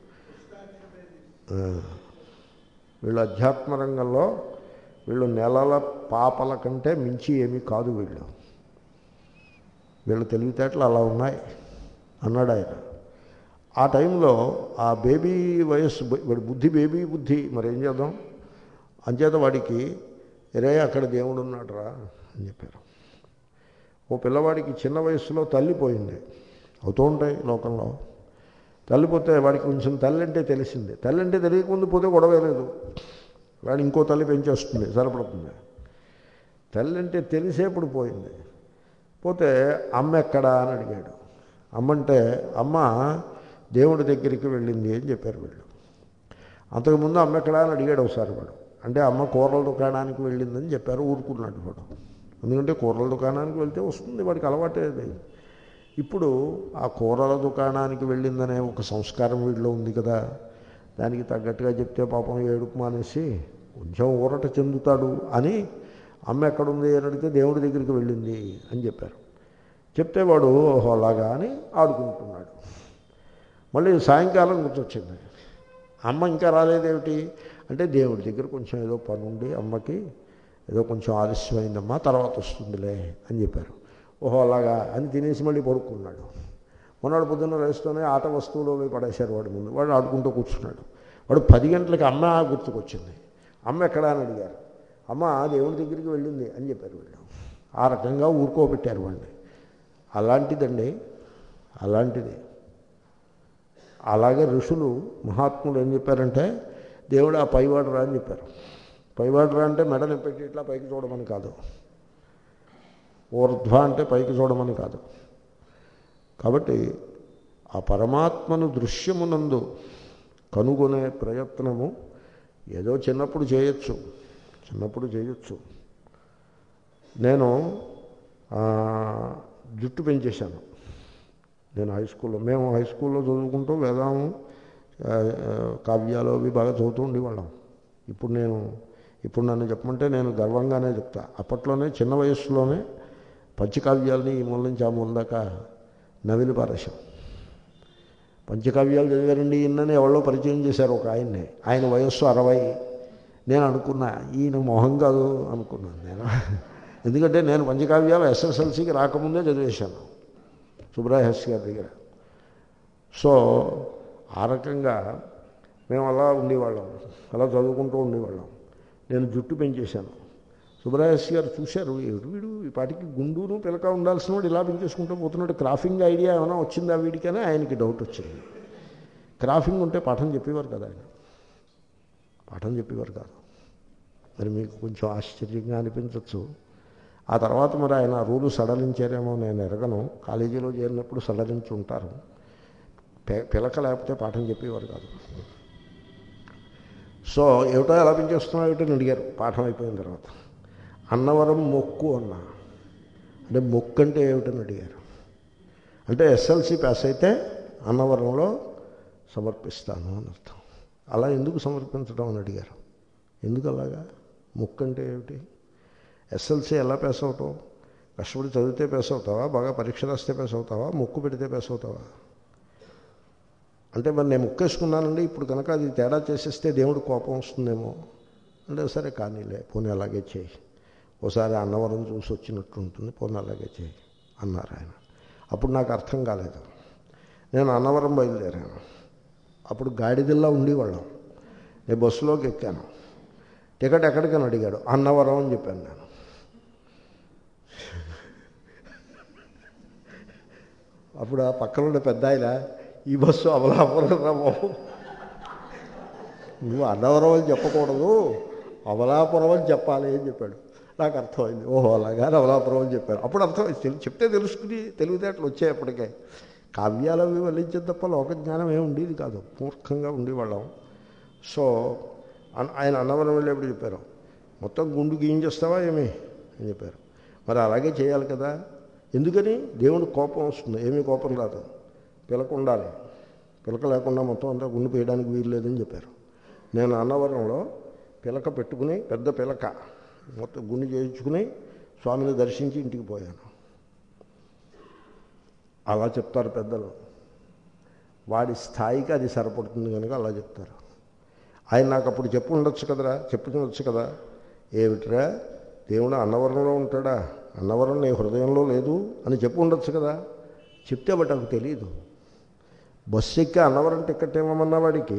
ఆ. వీళ్ళు అధ్యాత్మ రంగంలో వీళ్ళు నెలల పాపల కంటే మించి ఏమీ కాదు వీళ్ళు వీళ్ళ తెలివితేటలు అలా ఉన్నాయి అన్నాడు ఆయన ఆ టైంలో ఆ బేబీ వయస్సు వాడి బుద్ధి బేబీ బుద్ధి మరి ఏం చేద్దాం అంచేత వాడికి రే అక్కడ దేవుడు ఉన్నాడురా అని చెప్పారు ఓ పిల్లవాడికి చిన్న వయస్సులో తల్లి పోయింది అవుతూ ఉంటాయి లోకంలో తల్లి పోతే వాడికి కొంచెం తల్లి అంటే తెలిసింది తల్లి అంటే తెలియకముందు పోతే గొడవే లేదు వాడు ఇంకో తల్లి పెంచేస్తుంది సరిపడుతుంది తల్లి అంటే తెలిసేప్పుడు పోయింది పోతే అమ్మ ఎక్కడా అని అడిగాడు అమ్మ అంటే అమ్మ దేవుడి దగ్గరికి వెళ్ళింది అని చెప్పారు వీళ్ళు అంతకుముందు అమ్మ ఎక్కడా అని అడిగాడు ఒకసారి వాడు అంటే అమ్మ కూరల దుకాణానికి వెళ్ళిందని చెప్పారు ఊరుకున్నాడు వాడు ఎందుకంటే కూరల దుకాణానికి వెళ్తే వస్తుంది వాడికి అలవాటే అది ఇప్పుడు ఆ కూరల దుకాణానికి వెళ్ళిందనే ఒక సంస్కారం వీడిలో ఉంది కదా దానికి తగ్గట్టుగా చెప్తే పాపం ఏడుపు మానేసి కొంచెం ఊరట చెందుతాడు అని అమ్మ ఎక్కడుంది అని అడిగితే దేవుడి దగ్గరికి వెళ్ళింది అని చెప్పారు చెప్తే వాడు ఓహో అలాగా అని ఆడుకుంటున్నాడు మళ్ళీ సాయంకాలం గుర్తొచ్చింది అమ్మ ఇంకా రాలేదేమిటి అంటే దేవుడి దగ్గర కొంచెం ఏదో పని ఉండి అమ్మకి ఏదో కొంచెం ఆలస్యమైందమ్మా తర్వాత వస్తుందిలే అని చెప్పారు ఓహో అలాగా అని తినేసి మళ్ళీ పడుకున్నాడు మొన్నడు పొద్దున్న రేస్తూనే ఆట వస్తువులు అవి పడేశారు వాడి ముందు వాడు ఆడుకుంటూ కూర్చున్నాడు వాడు పది గంటలకి అమ్మ గుర్తుకొచ్చింది అమ్మ ఎక్కడా అని అడిగారు అమ్మ దేవుడి దగ్గరికి వెళ్ళింది అని చెప్పారు వీళ్ళు ఆ రకంగా ఊరుకోబెట్టారు వాడిని అలాంటిదండి అలాంటిది అలాగే ఋషులు మహాత్ములు ఏం చెప్పారంటే దేవుడు ఆ పైవాడు రా అని చెప్పారు పైవాడు రా అంటే మెడని పెట్టి ఇట్లా పైకి చూడమని కాదు ఊర్ధ్వ అంటే పైకి చూడమని కాదు కాబట్టి ఆ పరమాత్మను దృశ్యమునందు కనుగొనే ప్రయత్నము ఏదో చిన్నప్పుడు చేయొచ్చు చిన్నప్పుడు చేయొచ్చు నేను ఆ, జుట్టు పెంచేశాను నేను హై స్కూల్లో మేము హై స్కూల్లో చదువుకుంటూ వేదాము ఆ, ఆ, కావ్యాలు అవి బాగా చదువుతూ ఉండేవాళ్ళం ఇప్పుడు నేను ఇప్పుడు నన్ను చెప్పమంటే నేను గర్వంగానే చెప్తా అప్పట్లోనే చిన్న వయస్సులోనే పంచకావ్యాలని ఈ మూల నుంచి ఆ మూల దాకా నవిలి పారేశాం పంచకావ్యాలు చదివారండి ఈయనని ఎవరో పరిచయం చేశారు ఒక ఆయన్ని ఆయన వయస్సు అరవై నేను అనుకున్నా ఈయన మొహం కాదు అనుకున్నాను నేను ఎందుకంటే నేను పంచకావ్యాలు ఎస్ఎస్ఎల్సీకి రాకముందే చదివేశాను సుబ్రహస్ గారి దగ్గర సో ఆ రకంగా మేము అలా ఉండేవాళ్ళం అలా చదువుకుంటూ ఉండేవాళ్ళం నేను జుట్టు పెంచేశాను సుబ్రహస్ గారు చూశారు ఏడు వీడు ఈ పాటికి గుండూరు పిలక ఉండాల్సిన వాడు ఇలా పెంచేసుకుంటూ పోతున్నాడు క్రాఫింగ్ ఐడియా ఏమైనా వచ్చిందా వీడికనే ఆయనకి డౌట్ వచ్చింది క్రాఫింగ్ ఉంటే పాఠం చెప్పేవారు కదా ఆయన పాఠం చెప్పేవారు కాదు మరి మీకు కొంచెం ఆశ్చర్యంగా అనిపించవచ్చు ఆ తర్వాత మరి ఆయన రూలు సడలించారేమో నేను ఎరగను కాలేజీలో చేరినప్పుడు సడలించి ఉంటారు పె- పిలక లేకపోతే పాఠం చెప్పేవారు కాదు సో ఏమిటో ఎలా పెంచేస్తున్నావు ఏమిటో అని అడిగారు పాఠం అయిపోయిన తర్వాత అన్నవరం మొక్కు అన్నా అంటే మొక్కు అంటే ఏమిటని అడిగారు అంటే ఎస్ఎల్సి పాస్ అయితే అన్నవరంలో సమర్పిస్తాను అని అర్థం అలా ఎందుకు సమర్పించడం అని అడిగారు ఎందుకు అలాగా మొక్కు అంటే ఏమిటి ఎస్ఎల్సి ఎలా పాస్ అవుతావు కష్టపడి చదివితే పాస్ అవుతావా బాగా పరీక్ష రాస్తే పాస్ అవుతావా మొక్కు పెడితే పాస్ అవుతావా అంటే మరి నేను ముక్కేసుకున్నానండి ఇప్పుడు కనుక అది తేడా చేసేస్తే దేవుడు కోపం వస్తుందేమో అంటే సరే కానీలే పోనీ అలాగే చేయి ఓసారి అన్నవరం చూసి వచ్చినట్టు ఉంటుంది పోనీ అలాగే చేయి అన్నారు ఆయన అప్పుడు నాకు అర్థం కాలేదు నేను అన్నవరం బయలుదేరాను అప్పుడు గాడిదిల్లా ఉండేవాళ్ళం నేను బస్సులోకి ఎక్కాను టికెట్ ఎక్కడికని అడిగాడు అన్నవరం అని చెప్పాను నేను అప్పుడు ఆ పక్కన ఉండే పెద్ద ఆయన ఈ బస్సు అమలాపురం రా బాబు నువ్వు అన్నవరం అని చెప్పకూడదు అమలాపురం అని చెప్పాలి అని చెప్పాడు నాకు అర్థమైంది ఓహో అలాగా అమలాపురం అని చెప్పారు అప్పుడు అర్థమైంది తెలు- చెప్తే తెలుసుకుని తెలివితేటలు వచ్చాయి అప్పటికే కావ్యాలు అవి వల్లించేది తప్ప లోక జ్ఞానం ఏమి ఉండేది కాదు మూర్ఖంగా ఉండేవాళ్ళం సో అన్- ఆయన అన్నవరం వెళ్ళేప్పుడు చెప్పారు మొత్తం గుండు గీయించేస్తావా ఏమి అని చెప్పారు మరి అలాగే చేయాలి కదా ఎందుకని దేవుడు కోపం వస్తుంది ఏమీ కోపం రాదు పిలక ఉండాలి పిలక లేకుండా మొత్తం అంతా గుండు పేయడానికి వీలు లేదని చెప్పారు నేను అన్నవరంలో పిలక పెట్టుకుని పెద్ద పిలక మొత్తం గుండు చేయించుకుని స్వామిని దర్శించి ఇంటికి పోయాను అలా చెప్తారు పెద్దలు వాడి స్థాయికి అది సరిపడుతుంది కనుక అలా చెప్తారు ఆయన నాకు అప్పుడు చెప్పు ఉండొచ్చు కదరా చెప్పుకుండొచ్చు కదా ఏమిట్రా దేవుడు అన్నవరంలో ఉంటాడా అన్నవరం నీ హృదయంలో లేదు అని చెప్పు ఉండొచ్చు కదా చెప్తే బట్ నాకు తెలియదు బస్సు ఎక్కి అన్నవరం టికెట్ ఇవ్వమన్న వాడికి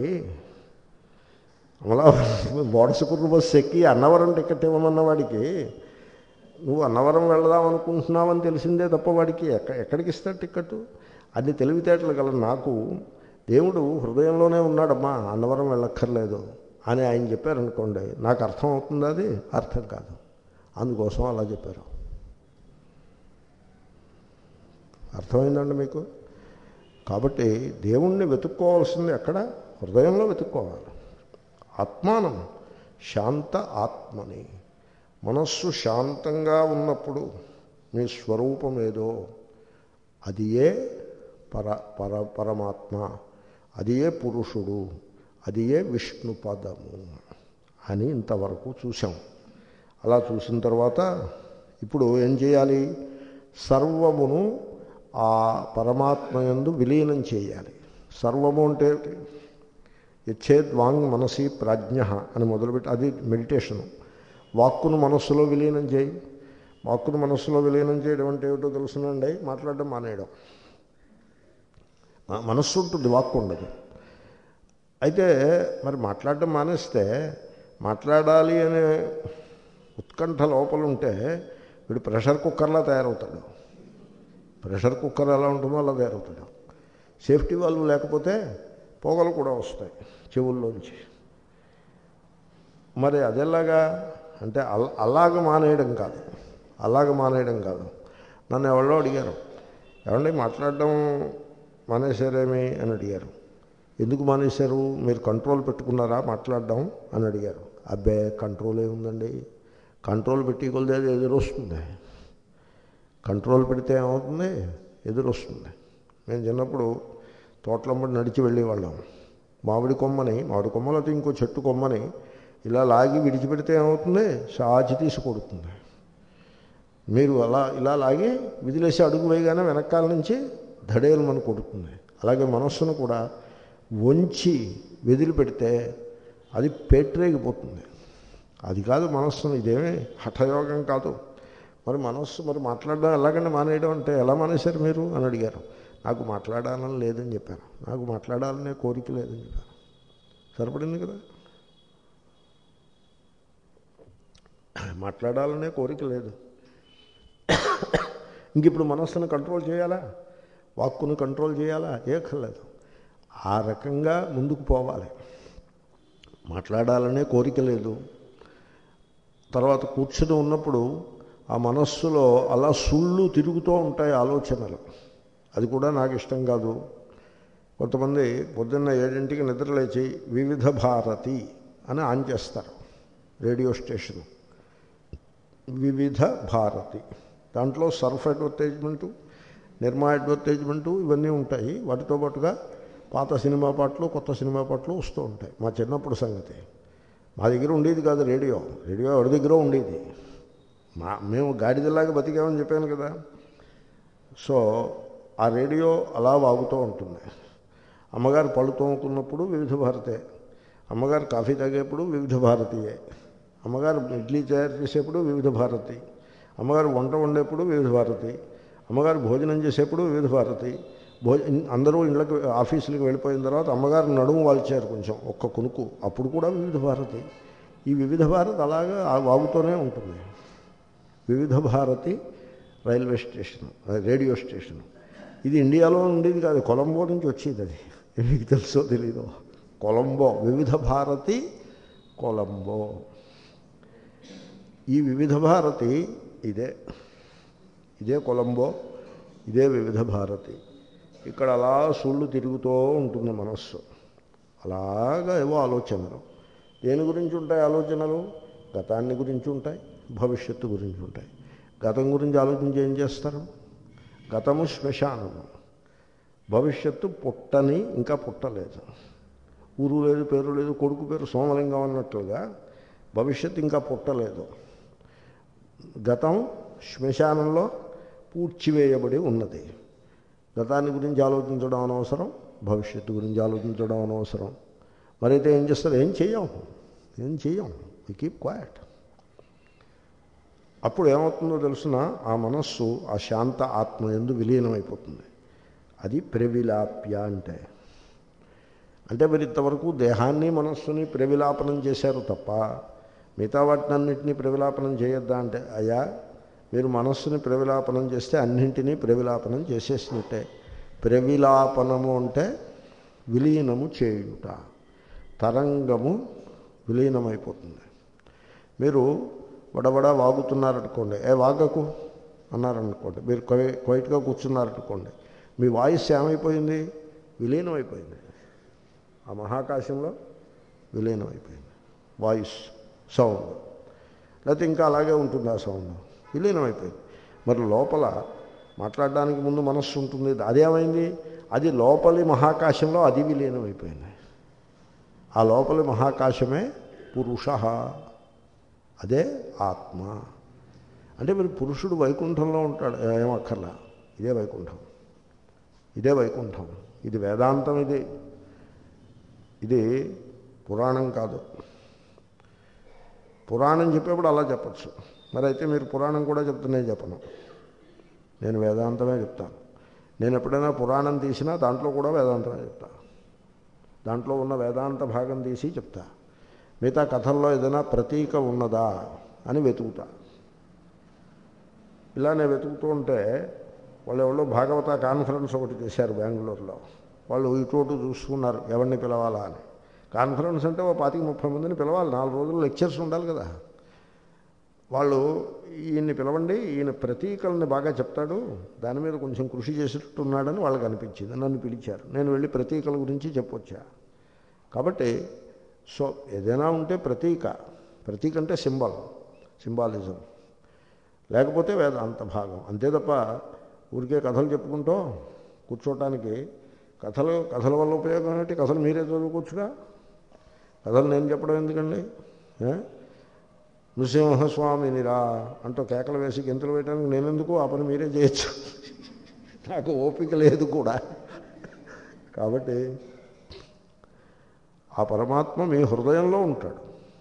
అమలావరం బోడసకుర్రు బస్సు ఎక్కి అన్నవరం టికెట్ ఇవ్వమన్న వాడికి నువ్వు అన్నవరం వెళదాం అనుకుంటున్నావని తెలిసిందే తప్ప వాడికి ఎక్క ఎక్కడికి ఇస్తాడు టికెట్ అన్ని తెలివితేటలు గల నాకు దేవుడు హృదయంలోనే ఉన్నాడమ్మా అన్నవరం వెళ్ళక్కర్లేదు అని ఆయన చెప్పారనుకోండి నాకు అర్థం అవుతుంది అది అర్థం కాదు అందుకోసం అలా చెప్పారు అర్థమైందండి మీకు కాబట్టి దేవుణ్ణి వెతుక్కోవాల్సింది ఎక్కడ హృదయంలో వెతుక్కోవాలి ఆత్మానం శాంత ఆత్మని మనస్సు శాంతంగా ఉన్నప్పుడు మీ స్వరూపం ఏదో అది ఏ పర పర పరమాత్మ అది ఏ పురుషుడు అది ఏ విష్ణు పదము అని ఇంతవరకు చూసాం అలా చూసిన తర్వాత ఇప్పుడు ఏం చేయాలి సర్వమును ఆ పరమాత్మ యందు విలీనం చేయాలి సర్వము అంటే ఇచ్చేద్ వాంగ్ మనసి ప్రాజ్ఞ అని మొదలుపెట్టి అది మెడిటేషను వాక్కును మనస్సులో విలీనం చేయి వాక్కును మనస్సులో విలీనం చేయడం అంటే ఏమిటో తెలుసునండి మాట్లాడడం మానేయడం మ- మనస్సు ఉంటుంది వాక్కు ఉండదు అయితే మరి మాట్లాడడం మానేస్తే మాట్లాడాలి అనే ఉత్కంఠ లోపల ఉంటే వీడు ప్రెషర్ కుక్కర్లా తయారవుతాడు ప్రెషర్ కుక్కర్ ఎలా ఉంటుందో అలా తయారవుతాడు సేఫ్టీ వాల్వ్ లేకపోతే పొగలు కూడా వస్తాయి చెవుల్లోంచి మరి అదెలాగా అంటే అల్ అలాగ మానేయడం కాదు అలాగ మానేయడం కాదు నన్ను ఎవరో అడిగారు ఏమండి మాట్లాడడం మానేశారేమి అని అడిగారు ఎందుకు మానేశారు మీరు కంట్రోల్ పెట్టుకున్నారా మాట్లాడడం అని అడిగారు అబ్బే కంట్రోల్ ఏముందండి కంట్రోల్ పెట్టి కొలిదే అది ఎదురొస్తుంది కంట్రోల్ పెడితే ఏమవుతుంది ఎదురొస్తుంది మేము చిన్నప్పుడు తోటలమ్మడి నడిచి వెళ్ళేవాళ్ళం మామిడి కొమ్మని మామిడి కొమ్మలతో ఇంకో చెట్టు కొమ్మని ఇలా లాగి విడిచిపెడితే ఏమవుతుంది సాచి తీసి కొడుతుంది మీరు అలా ఇలా లాగి విదిలేసి అడుగు వేయగానే వెనకాల నుంచి ధడేలు మన కొడుతుంది అలాగే మనస్సును కూడా వంచి వదిలిపెడితే అది పేట్రేగిపోతుంది అది కాదు మనస్సును ఇదేమీ హఠయోగం కాదు మరి మనస్సు మరి మాట్లాడడం ఎలాగండి మానేయడం అంటే ఎలా మానేశారు మీరు అని అడిగారు నాకు మాట్లాడాలని లేదని చెప్పాను నాకు మాట్లాడాలనే కోరిక లేదని చెప్పాను సరిపడింది కదా మాట్లాడాలనే కోరిక లేదు ఇంక ఇప్పుడు మనస్సును కంట్రోల్ చేయాలా వాక్కును కంట్రోల్ చేయాలా ఏకర్లేదు ఆ రకంగా ముందుకు పోవాలి మాట్లాడాలనే కోరిక లేదు తర్వాత కూర్చుని ఉన్నప్పుడు ఆ మనస్సులో అలా సుళ్ళు తిరుగుతూ ఉంటాయి ఆలోచనలు అది కూడా నాకు ఇష్టం కాదు కొంతమంది పొద్దున్న ఏడింటికి నిద్రలేచి వివిధ భారతి అని ఆన్ చేస్తారు రేడియో స్టేషన్ వివిధ భారతి దాంట్లో సర్ఫ్ అడ్వర్టైజ్మెంటు నిర్మా అడ్వర్టైజ్మెంటు ఇవన్నీ ఉంటాయి వాటితో పాటుగా పాత సినిమా పాటలు కొత్త సినిమా పాటలు వస్తూ ఉంటాయి మా చిన్నప్పుడు సంగతి మా దగ్గర ఉండేది కాదు రేడియో రేడియో ఎవరి దగ్గర ఉండేది మా మేము గాడిదలాగా బతికామని చెప్పాను కదా సో ఆ రేడియో అలా వాగుతూ ఉంటుంది అమ్మగారు పళ్ళు తోముకున్నప్పుడు వివిధ భారతే అమ్మగారు కాఫీ తాగేప్పుడు వివిధ భారతీయే అమ్మగారు ఇడ్లీ తయారు చేసేప్పుడు వివిధ భారతి అమ్మగారు వంట వండేప్పుడు వివిధ భారతి అమ్మగారు భోజనం చేసేప్పుడు వివిధ భారతి భోజ అందరూ ఇళ్ళకి ఆఫీసులకు వెళ్ళిపోయిన తర్వాత అమ్మగారు నడుము వాల్చారు కొంచెం ఒక్క కునుకు అప్పుడు కూడా వివిధ భారతి ఈ వివిధ భారతి అలాగా వాగుతూనే ఉంటుంది Vividh Bharati railway station radio station ఇది ఇండియాలో ఉండేది కాదు కొలంబో నుంచి వచ్చేది అది మీకు తెలుసో తెలీదో కొలంబో వివిధ భారతి కొలంబో ఈ వివిధ భారతి ఇదే ఇదే కొలంబో ఇదే వివిధ భారతి ఇక్కడ అలా సుళ్ళు తిరుగుతూ ఉంటుంది మనస్సు అలాగా ఏవో ఆలోచనలు దేని గురించి ఉంటాయి ఆలోచనలు గతాన్ని గురించి ఉంటాయి భవిష్యత్తు గురించి ఉంటాయి గతం గురించి ఆలోచించి ఏం చేస్తారు గతము శ్మశానము భవిష్యత్తు పుట్టని ఇంకా పుట్టలేదు ఊరు లేదు పేరు లేదు కొడుకు పేరు సోమలింగం అన్నట్లుగా భవిష్యత్తు ఇంకా పుట్టలేదు గతం శ్మశానంలో పూడ్చివేయబడి ఉన్నది గతాన్ని గురించి ఆలోచించడం అనవసరం భవిష్యత్తు గురించి ఆలోచించడం అనవసరం మరైతే ఏం చేస్తారు ఏం చెయ్యం ఏం చెయ్యం వి కీప్ క్వైట్ అప్పుడు ఏమవుతుందో తెలుసిన ఆ మనస్సు ఆ శాంత ఆత్మ ఎందు విలీనమైపోతుంది అది ప్రవిలాప్య అంటే అంటే మీరు ఇంతవరకు దేహాన్ని మనస్సుని ప్రవిలాపనం చేశారు తప్ప మిగతా వాటినన్నింటినీ ప్రవిలాపనం చేయొద్దా అంటే అయ్యా మీరు మనస్సుని ప్రవిలాపనం చేస్తే అన్నింటినీ ప్రవిలాపనం చేసేసినట్టే ప్రవిలాపనము అంటే విలీనము చేయుట తరంగము విలీనమైపోతుంది మీరు వడబడ వాగుతున్నారనుకోండి ఏ వాగకు అన్నారనుకోండి మీరు క్వైట్గా కూర్చున్నారనుకోండి మీ వాయిస్ ఏమైపోయింది విలీనమైపోయింది ఆ మహాకాశంలో విలీనమైపోయింది వాయిస్ సౌండ్ లేకపోతే ఇంకా అలాగే ఉంటుంది ఆ సౌండ్ విలీనమైపోయింది మరి లోపల మాట్లాడడానికి ముందు మనస్సు ఉంటుంది అదేమైంది అది లోపలి మహాకాశంలో అది విలీనమైపోయింది ఆ లోపలి మహాకాశమే పురుష అదే ఆత్మ అంటే మీరు పురుషుడు వైకుంఠంలో ఉంటాడు ఏమక్కర్లా ఇదే వైకుంఠం ఇదే వైకుంఠం ఇది వేదాంతం ఇది ఇది పురాణం కాదు పురాణం చెప్పేప్పుడు అలా చెప్పచ్చు మరి అయితే మీరు పురాణం కూడా చెప్తూనే చెప్పను నేను వేదాంతమే చెప్తాను నేను ఎప్పుడైనా పురాణం తీసినా దాంట్లో కూడా వేదాంతమే చెప్తా దాంట్లో ఉన్న వేదాంత భాగం తీసి చెప్తా మిగతా కథల్లో ఏదైనా ప్రతీక ఉన్నదా అని వెతుకుతా ఇలా నేను వెతుకుతూ ఉంటే వాళ్ళు ఎవరో భాగవత కాన్ఫరెన్స్ ఒకటి చేశారు బెంగళూరులో వాళ్ళు ఇటు చూసుకున్నారు ఎవరిని పిలవాలా అని కాన్ఫరెన్స్ అంటే ఓ పాతిక ముప్పై మందిని పిలవాలి నాలుగు రోజులు లెక్చర్స్ ఉండాలి కదా వాళ్ళు ఈయన్ని పిలవండి ఈయన ప్రతీకల్ని బాగా చెప్తాడు దాని మీద కొంచెం కృషి చేసినట్టున్నాడని వాళ్ళకి అనిపించింది నన్ను పిలిచారు నేను వెళ్ళి ప్రతీకల గురించి చెప్పొచ్చా కాబట్టి సో ఏదైనా ఉంటే ప్రతీక ప్రతీక అంటే సింబల్ సింబాలిజం లేకపోతే వేదాంత భాగం అంతే తప్ప ఊరికే కథలు చెప్పుకుంటూ కూర్చోటానికి కథలు కథల వల్ల ఉపయోగం ఏంటి కథలు మీరే చదువుకోవచ్చుగా కథలు నేను చెప్పడం ఎందుకండి ఏ? నృసింహస్వామినిరా అంటూ కేకలు వేసి గెంతులు వేయడానికి నేనెందుకు ఆ పని మీరే చేయొచ్చు నాకు ఓపిక లేదు కూడా కాబట్టి ఆ పరమాత్మ మీ హృదయంలో ఉంటాడు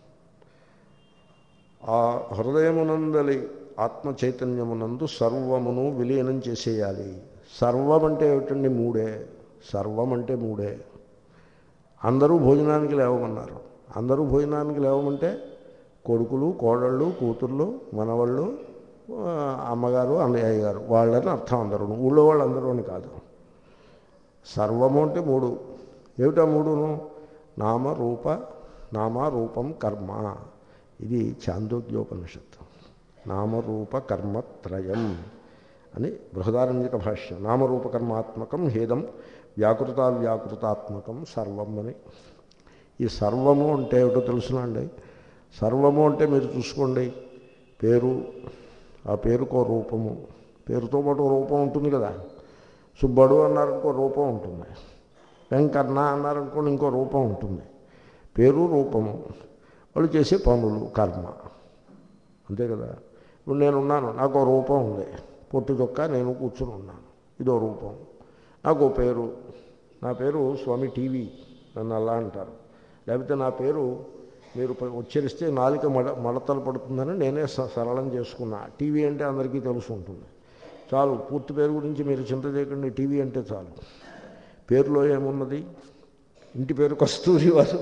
ఆ హృదయమునందలి ఆత్మ చైతన్యమునందు సర్వమును విలీనం చేసేయాలి సర్వం అంటే ఏమిటండి మూడే సర్వం అంటే మూడే అందరూ భోజనానికి లేవమన్నారు అందరూ భోజనానికి లేవమంటే కొడుకులు కోడళ్ళు కూతుర్లు మనవాళ్ళు ఆ, అమ్మగారు అన్నయ్య గారు వాళ్ళని అర్థం అందరూ ఊళ్ళో వాళ్ళందరూ అని కాదు సర్వము అంటే మూడు ఏమిటా మూడును నామ రూప నామ రూపం కర్మ ఇది చాందోగ్యోపనిషత్తు నామరూప కర్మత్రయం అని బృహదారణ్యక భాష్యం నామరూప కర్మాత్మకం హేదం వ్యాకృత వ్యాకృతాత్మకం సర్వం అని ఈ సర్వము అంటే ఏమిటో తెలుసునండి సర్వము అంటే మీరు చూసుకోండి పేరు ఆ పేరుకో రూపము పేరుతో పాటు ఓ రూపం ఉంటుంది కదా సుబ్బడు అన్నారనుకో రూపం ఉంటుంది వెంకన్న అన్నారనుకోండి ఇంకో రూపం ఉంటుంది పేరు రూపము వాళ్ళు చేసే పనులు కర్మ అంతే కదా ఇప్పుడు నేనున్నాను నాకు ఓ రూపం ఉంది పొట్టి చొక్క నేను కూర్చుని ఉన్నాను ఇదో రూపం నాకు ఓ పేరు నా పేరు స్వామి టీవీ నన్ను అలా అంటారు లేకపోతే నా పేరు మీరు ప- ఉచ్చరిస్తే నాలుక మడ మడతలు పడుతుందని నేనే స- సరళం చేసుకున్నా టీవీ అంటే అందరికీ తెలుసు ఉంటుంది చాలు పూర్తి పేరు గురించి మీరు చింత చేయకండి టీవీ అంటే చాలు పేరులో ఏమున్నది ఇంటి పేరు కస్తూరి వారు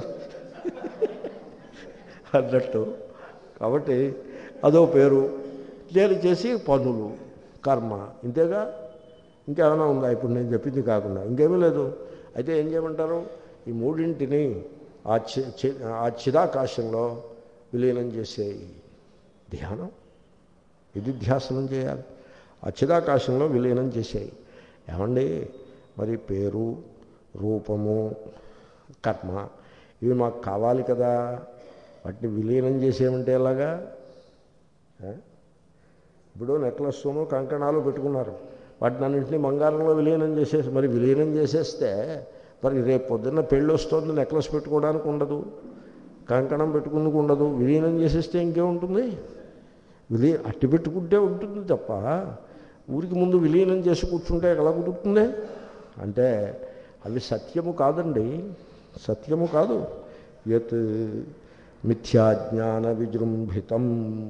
అన్నట్టు కాబట్టి అదో పేరు నేను చేసి పనులు కర్మ ఇంతేగా ఇంకేమైనా ఉందా ఇప్పుడు నేను చెప్పింది కాకుండా ఇంకేమీ లేదు అయితే ఏం చేయమంటారు ఈ మూడింటిని ఆ చి చి- ఆ చిదాకాశంలో విలీనం చేసేయి ధ్యానం ఇది ధ్యాసనం చేయాలి ఆ చిదాకాశంలో విలీనం చేసేయి ఏమండి మరి పేరు రూపము కర్మ ఇవి మాకు కావాలి కదా వాటిని విలీనం చేసేయమంటే ఎలాగా ఆ? ఇప్పుడు నెక్లెస్ను కంకణాలు పెట్టుకున్నారు వాటిని అన్నింటినీ బంగారంలో విలీనం చేసేసి మరి విలీనం చేసేస్తే మరి రేపు పొద్దున్న పెళ్ళి వస్తుంది నెక్లెస్ పెట్టుకోవడానికి ఉండదు కంకణం పెట్టుకుందుకు ఉండదు విలీనం చేసేస్తే ఇంకేముంటుంది విలీ అట్టి పెట్టుకుంటే ఉంటుంది తప్ప ఊరికి ముందు విలీనం చేసి కూర్చుంటే ఎలా కుదురుతుంది అంటే అవి సత్యము కాదండి సత్యము కాదు యత్ మిథ్యాజ్ఞాన విజృంభితం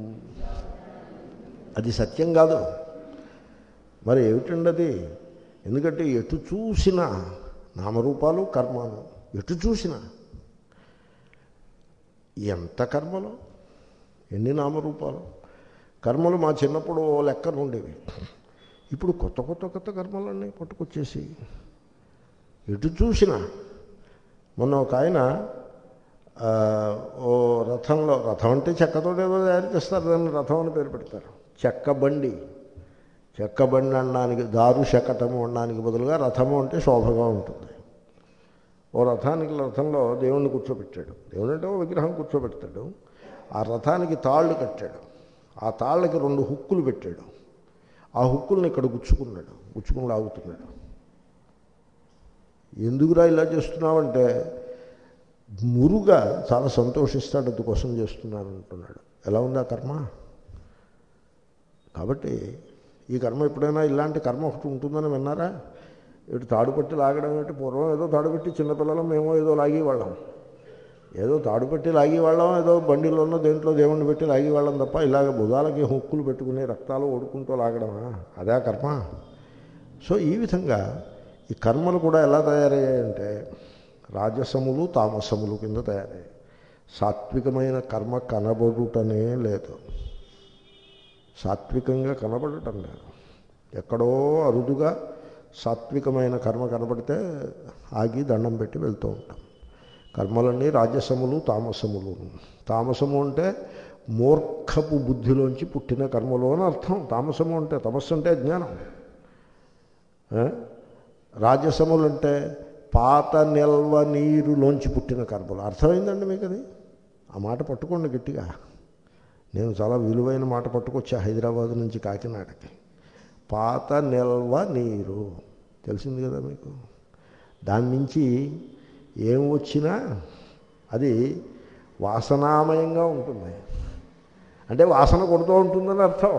అది సత్యం కాదు మరి ఏమిటండి అది ఎందుకంటే ఎటు చూసినా నామరూపాలు కర్మలు ఎటు చూసినా ఎంత కర్మలు ఎన్ని నామరూపాలు కర్మలు మా చిన్నప్పుడు ఓ లెక్కన ఉండేవి ఇప్పుడు కొత్త కొత్త కొత్త కర్మలన్నీ పట్టుకొచ్చేసి ఎటు చూసినా మొన్న ఒక ఆయన ఆ, ఓ రథంలో రథం అంటే చెక్కతో ఏదో తయారు చేస్తారు దాన్ని రథం అని పేరు పెడతారు చెక్క బండి చెక్క బండి అనడానికి దారు శకటము అనడానికి బదులుగా రథము అంటే శోభగా ఉంటుంది ఓ రథానికి రథంలో దేవుణ్ణి కూర్చోబెట్టాడు దేవుడు అంటే ఓ విగ్రహం కూర్చోబెడతాడు ఆ రథానికి తాళ్ళు కట్టాడు ఆ తాళ్ళకి రెండు హుక్కులు పెట్టాడు ఆ హుక్కుల్ని ఇక్కడ గుచ్చుకున్నాడు గుచ్చుకుని లాగుతున్నాడు ఎందుకురా ఇలా చేస్తున్నావంటే మురుగా చాలా సంతోషిస్తాడు అందుకోసం చేస్తున్నాను అంటున్నాడు ఎలా ఉంది ఆ కర్మ కాబట్టి ఈ కర్మ ఎప్పుడైనా ఇలాంటి కర్మ ఒకటి ఉంటుందని విన్నారా ఇటు తాడుపట్టి లాగడం ఏంటి పూర్వం ఏదో తాడుపెట్టి చిన్నపిల్లలం మేము ఏదో లాగేవాళ్ళం ఏదో తాడుపెట్టి లాగేవాళ్ళం ఏదో బండిలోనో దేంట్లో దేవుణ్ణి పెట్టి లాగేవాళ్ళం తప్ప ఇలాగ భుజాలకి హుక్కులు పెట్టుకుని రక్తాలు ఓడుకుంటూ లాగడమా అదే కర్మ సో ఈ విధంగా ఈ కర్మలు కూడా ఎలా తయారయ్యాయంటే రాజసములు తామసములు కింద తయారయ్యాయి సాత్వికమైన కర్మ కనబడుటనే లేదు సాత్వికంగా కనబడటం లేదు ఎక్కడో అరుదుగా సాత్వికమైన కర్మ కనబడితే ఆగి దండం పెట్టి వెళ్తూ ఉంటాం కర్మలన్నీ రాజసములు తామసములు తామసము అంటే మూర్ఖపు బుద్ధిలోంచి పుట్టిన కర్మలు అని అర్థం తామసము అంటే తమస్సు అంటే జ్ఞానం ఆ? రాజసములు అంటే పాత నిల్వ నీరులోంచి పుట్టిన కర్మలు అర్థమైందండి మీకు అది ఆ మాట పట్టుకోండి గట్టిగా నేను చాలా విలువైన మాట పట్టుకొచ్చా హైదరాబాద్ నుంచి కాకినాడకి పాత నిల్వ నీరు తెలిసింది కదా మీకు దాని నుంచి ఏం వచ్చినా అది వాసనామయంగా ఉంటుంది అంటే వాసన కొడుతూ ఉంటుందని అర్థం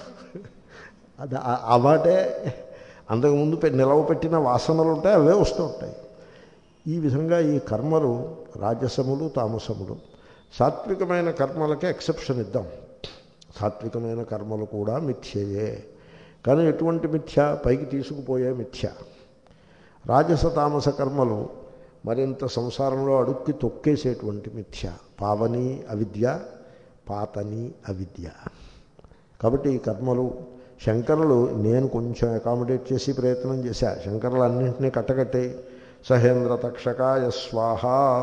అది ఆ- ఆ మాటే అంతకుముందు పె- నిలవ పెట్టిన వాసనలు ఉంటాయి అవే వస్తూ ఉంటాయి ఈ విధంగా ఈ కర్మలు రాజసములు తామసములు సాత్వికమైన కర్మలకే ఎక్సెప్షన్ ఇద్దాం సాత్వికమైన కర్మలు కూడా మిథ్యయే కానీ ఎటువంటి మిథ్య పైకి తీసుకుపోయే మిథ్య రాజస తామస కర్మలు మరింత సంసారంలో అడుక్కి తొక్కేసేటువంటి మిథ్య పావని అవిద్య పాతని అవిద్య కాబట్టి ఈ కర్మలు శంకరులు నేను కొంచెం అకామిడేట్ చేసి ప్రయత్నం చేశా శంకరులు అన్నింటినీ కట్టకట్టి సహేంద్ర తక్షకాయ స్వాహ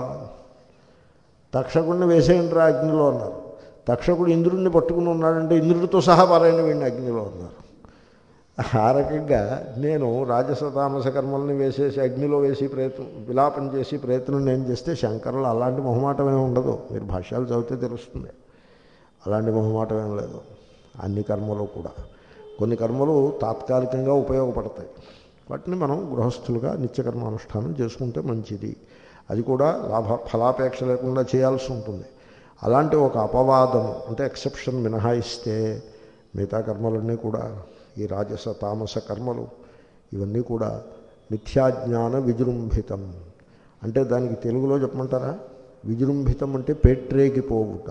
తక్షకుడిని వేసేయండిరా అగ్నిలో అన్నారు తక్షకుడు ఇంద్రుడిని పట్టుకుని ఉన్నాడంటే ఇంద్రుడితో సహా పారాయణ వీడిని అగ్నిలో ఉన్నారు ఆ రకంగా నేను రాజస తామస కర్మల్ని వేసేసి అగ్నిలో వేసి ప్రయత్నం విలాపం చేసి ప్రయత్నం నేను చేస్తే శంకరులు అలాంటి మొహమాటం ఏమి ఉండదు మీరు భాష్యాలు చదివితే తెలుస్తుంది అలాంటి మొహమాటం ఏం లేదు అన్ని కర్మలు కూడా కొన్ని కర్మలు తాత్కాలికంగా ఉపయోగపడతాయి వాటిని మనం గృహస్థులుగా నిత్యకర్మానుష్ఠానం చేసుకుంటే మంచిది అది కూడా లాభ ఫలాపేక్ష లేకుండా చేయాల్సి ఉంటుంది అలాంటి ఒక అపవాదం అంటే ఎక్సెప్షన్ మినహాయిస్తే మిగతా కర్మలన్నీ కూడా ఈ రాజస తామస కర్మలు ఇవన్నీ కూడా మిథ్యాజ్ఞాన విజృంభితం అంటే దానికి తెలుగులో చెప్పమంటారా విజృంభితం అంటే పేట్రేగిపోవుట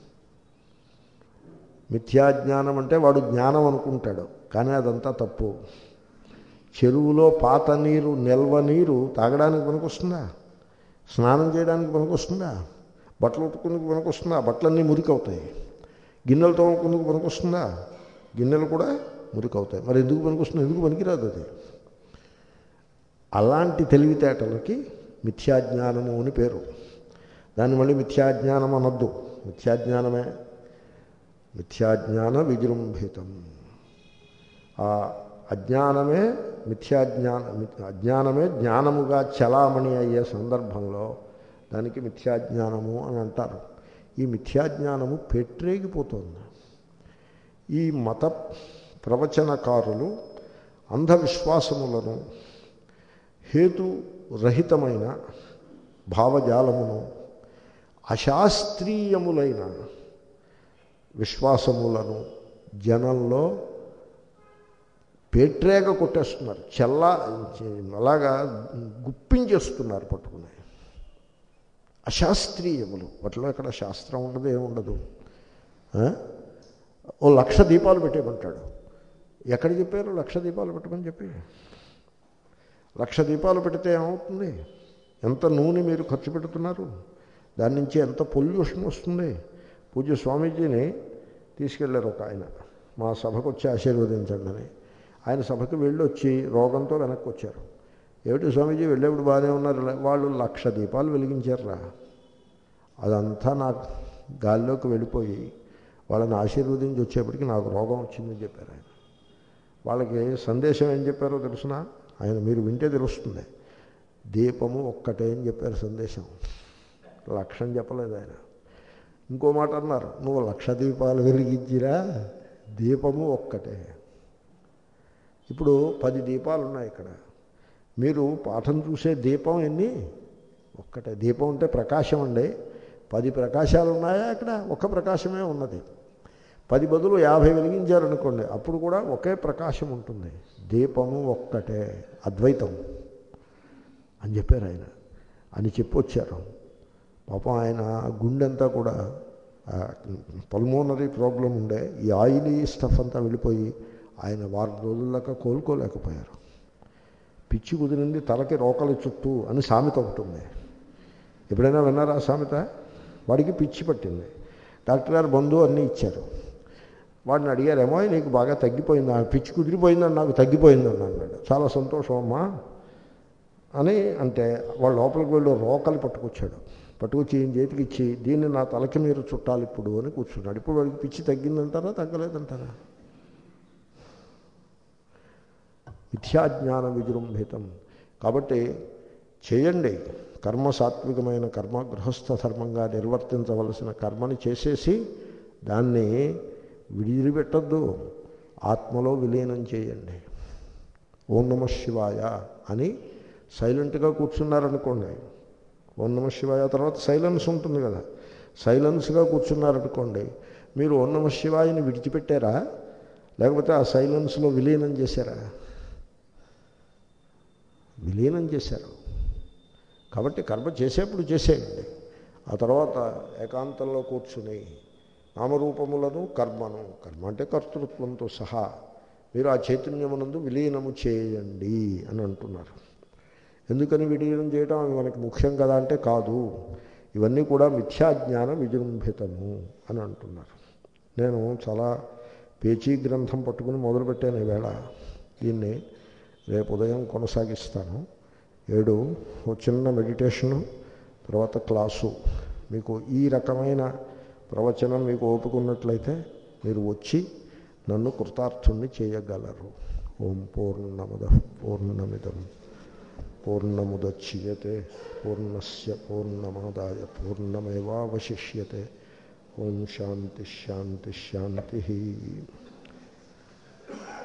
మిథ్యాజ్ఞానం అంటే వాడు జ్ఞానం అనుకుంటాడు కానీ అదంతా తప్పు చెరువులో పాత నీరు నిల్వ నీరు తాగడానికి పనికొస్తుందా స్నానం చేయడానికి పనికొస్తుందా బట్టలు ఉట్టుకుందుకు పనికొస్తుందా బట్టలన్నీ మురికి అవుతాయి గిన్నెలు తోముకుందుకు పనికొస్తుందా గిన్నెలు కూడా మురికి అవుతాయి మరి ఎందుకు పనికొస్తుంది ఎందుకు పనికిరాదు అది అలాంటి తెలివితేటలకి మిథ్యాజ్ఞానము అని పేరు దాన్ని మళ్ళీ మిథ్యాజ్ఞానం అనొద్దు మిథ్యాజ్ఞానమే మిథ్యాజ్ఞాన విజృంభితం ఆ అజ్ఞానమే మిథ్యాజ్ఞాన అజ్ఞానమే జ్ఞానముగా చలామణి అయ్యే సందర్భంలో దానికి మిథ్యాజ్ఞానము అని అంటారు ఈ మిథ్యాజ్ఞానము పెట్టరేగిపోతుంది ఈ మత ప్రవచనకారులు అంధవిశ్వాసములను హేతురహితమైన భావజాలమును అశాస్త్రీయములైన విశ్వాసములను జనంలో పేట్రేగ కొట్టేస్తున్నారు చల్లా అలాగా గుప్పించేస్తున్నారు పట్టుకుని అశాస్త్రీయములు వాటిలో ఎక్కడ శాస్త్రం ఉండదు ఏముండదు ఆ? ఓ లక్ష దీపాలు పెట్టేయమంటాడు ఎక్కడ చెప్పారు లక్ష దీపాలు పెట్టమని చెప్పి లక్ష దీపాలు పెడితే ఏమవుతుంది ఎంత నూనె మీరు ఖర్చు పెడుతున్నారు దాని నుంచి ఎంత పొల్యూషన్ వస్తుంది పూజ్య స్వామీజీని తీసుకెళ్ళారు ఒక ఆయన మా సభకు వచ్చి ఆశీర్వదించండి అని ఆయన సభకు వెళ్ళి వచ్చి రోగంతో వెనక్కి వచ్చారు ఏమిటి స్వామీజీ వెళ్ళేప్పుడు బాగానే ఉన్నారు వాళ్ళు లక్ష దీపాలు వెలిగించారురా అదంతా నాకు గాల్లోకి వెళ్ళిపోయి వాళ్ళని ఆశీర్వదించి వచ్చేప్పటికి నాకు రోగం వచ్చిందని చెప్పారు ఆయన వాళ్ళకి సందేశం ఏం చెప్పారో తెలుసునా ఆయన మీరు వింటే తెలుస్తుంది దీపము ఒక్కటే అని చెప్పారు సందేశం లక్షం చెప్పలేదు ఆయన ఇంకో మాట అన్నారు నువ్వు లక్ష దీపాలు వెలిగించిరా దీపము ఒక్కటే ఇప్పుడు పది దీపాలు ఉన్నాయి ఇక్కడ మీరు పాఠం చూసే దీపం ఎన్ని ఒక్కటే దీపం అంటే ప్రకాశం అండి పది ప్రకాశాలు ఉన్నాయా అక్కడ ఒక్క ప్రకాశమే ఉన్నది పది బదులు యాభై వెలిగించారనుకోండి అప్పుడు కూడా ఒకే ప్రకాశం ఉంటుంది దీపము ఒక్కటే అద్వైతం అని చెప్పారు ఆయన అని చెప్పొచ్చారు పాపం ఆయన గుండెంతా కూడా పల్మోనరీ ప్రాబ్లం ఉండే ఈ ఆయిలీ స్టఫ్ అంతా వెళ్ళిపోయి ఆయన వారం రోజుల్లాక కోలుకోలేకపోయారు పిచ్చి కుదిరింది తలకి రోకల చుట్టూ అని సామెత ఒకటి ఉంది ఎప్పుడైనా విన్నారా ఆ సామెత వాడికి పిచ్చి పట్టింది డాక్టర్ గారు బంధువు అన్నీ ఇచ్చారు వాడిని అడిగారేమో నీకు బాగా తగ్గిపోయిందా పిచ్చి కుదిరిపోయిందని నాకు తగ్గిపోయిందని అన్నాడు చాలా సంతోషం అమ్మా అని అంటే వాళ్ళ లోపలికి వెళ్ళి రోకలు పట్టుకొచ్చాడు పట్టుకొచ్చి ఈయన చేతికి ఇచ్చి దీన్ని నా తలకి మీరు చుట్టాలి ఇప్పుడు అని కూర్చున్నాడు ఇప్పుడు వాడికి పిచ్చి తగ్గిందంటారా తగ్గలేదంటారా మిథ్యాజ్ఞాన విజృంభితం కాబట్టి చేయండి కర్మ సాత్వికమైన కర్మ గృహస్థ ధర్మంగా నిర్వర్తించవలసిన కర్మని చేసేసి దాన్ని విడిచిపెట్టద్దు ఆత్మలో విలీనం చేయండి ఓం నమ శివాయ అని సైలెంట్గా కూర్చున్నారనుకోండి ఓం నమ శివాయ తర్వాత సైలెన్స్ ఉంటుంది కదా సైలెన్స్గా కూర్చున్నారనుకోండి మీరు ఓం నమ శివాయని విడిచిపెట్టారా లేకపోతే ఆ సైలెన్స్లో విలీనం చేశారా విలీనం చేశారు కాబట్టి కర్మ చేసేప్పుడు చేసేయండి ఆ తర్వాత ఏకాంతంలో కూర్చుని నామరూపములను కర్మను కర్మ అంటే కర్తృత్వంతో సహా మీరు ఆ చైతన్యమునందు విలీనము చేయండి అని అంటున్నారు ఎందుకని విలీనం చేయడం అవి మనకి ముఖ్యం కదా అంటే కాదు ఇవన్నీ కూడా మిథ్యాజ్ఞాన విజృంభితము అని అంటున్నారు నేను చాలా పేచీ గ్రంథం పట్టుకుని మొదలుపెట్టాను ఈవేళ దీన్ని రేపు ఉదయం కొనసాగిస్తాను ఏడు ఓ చిన్న మెడిటేషను తర్వాత క్లాసు మీకు ఈ రకమైన ప్రవచనం మీకు ఓపుకున్నట్లయితే మీరు వచ్చి నన్ను కృతార్థుణ్ణి చేయగలరు ఓం పూర్ణమద పూర్ణమిదం పూర్ణముద్యతే పూర్ణస్య పూర్ణమాదాయ పూర్ణమేవాశిష్యతే ఓం శాంతి శాంతి శాంతి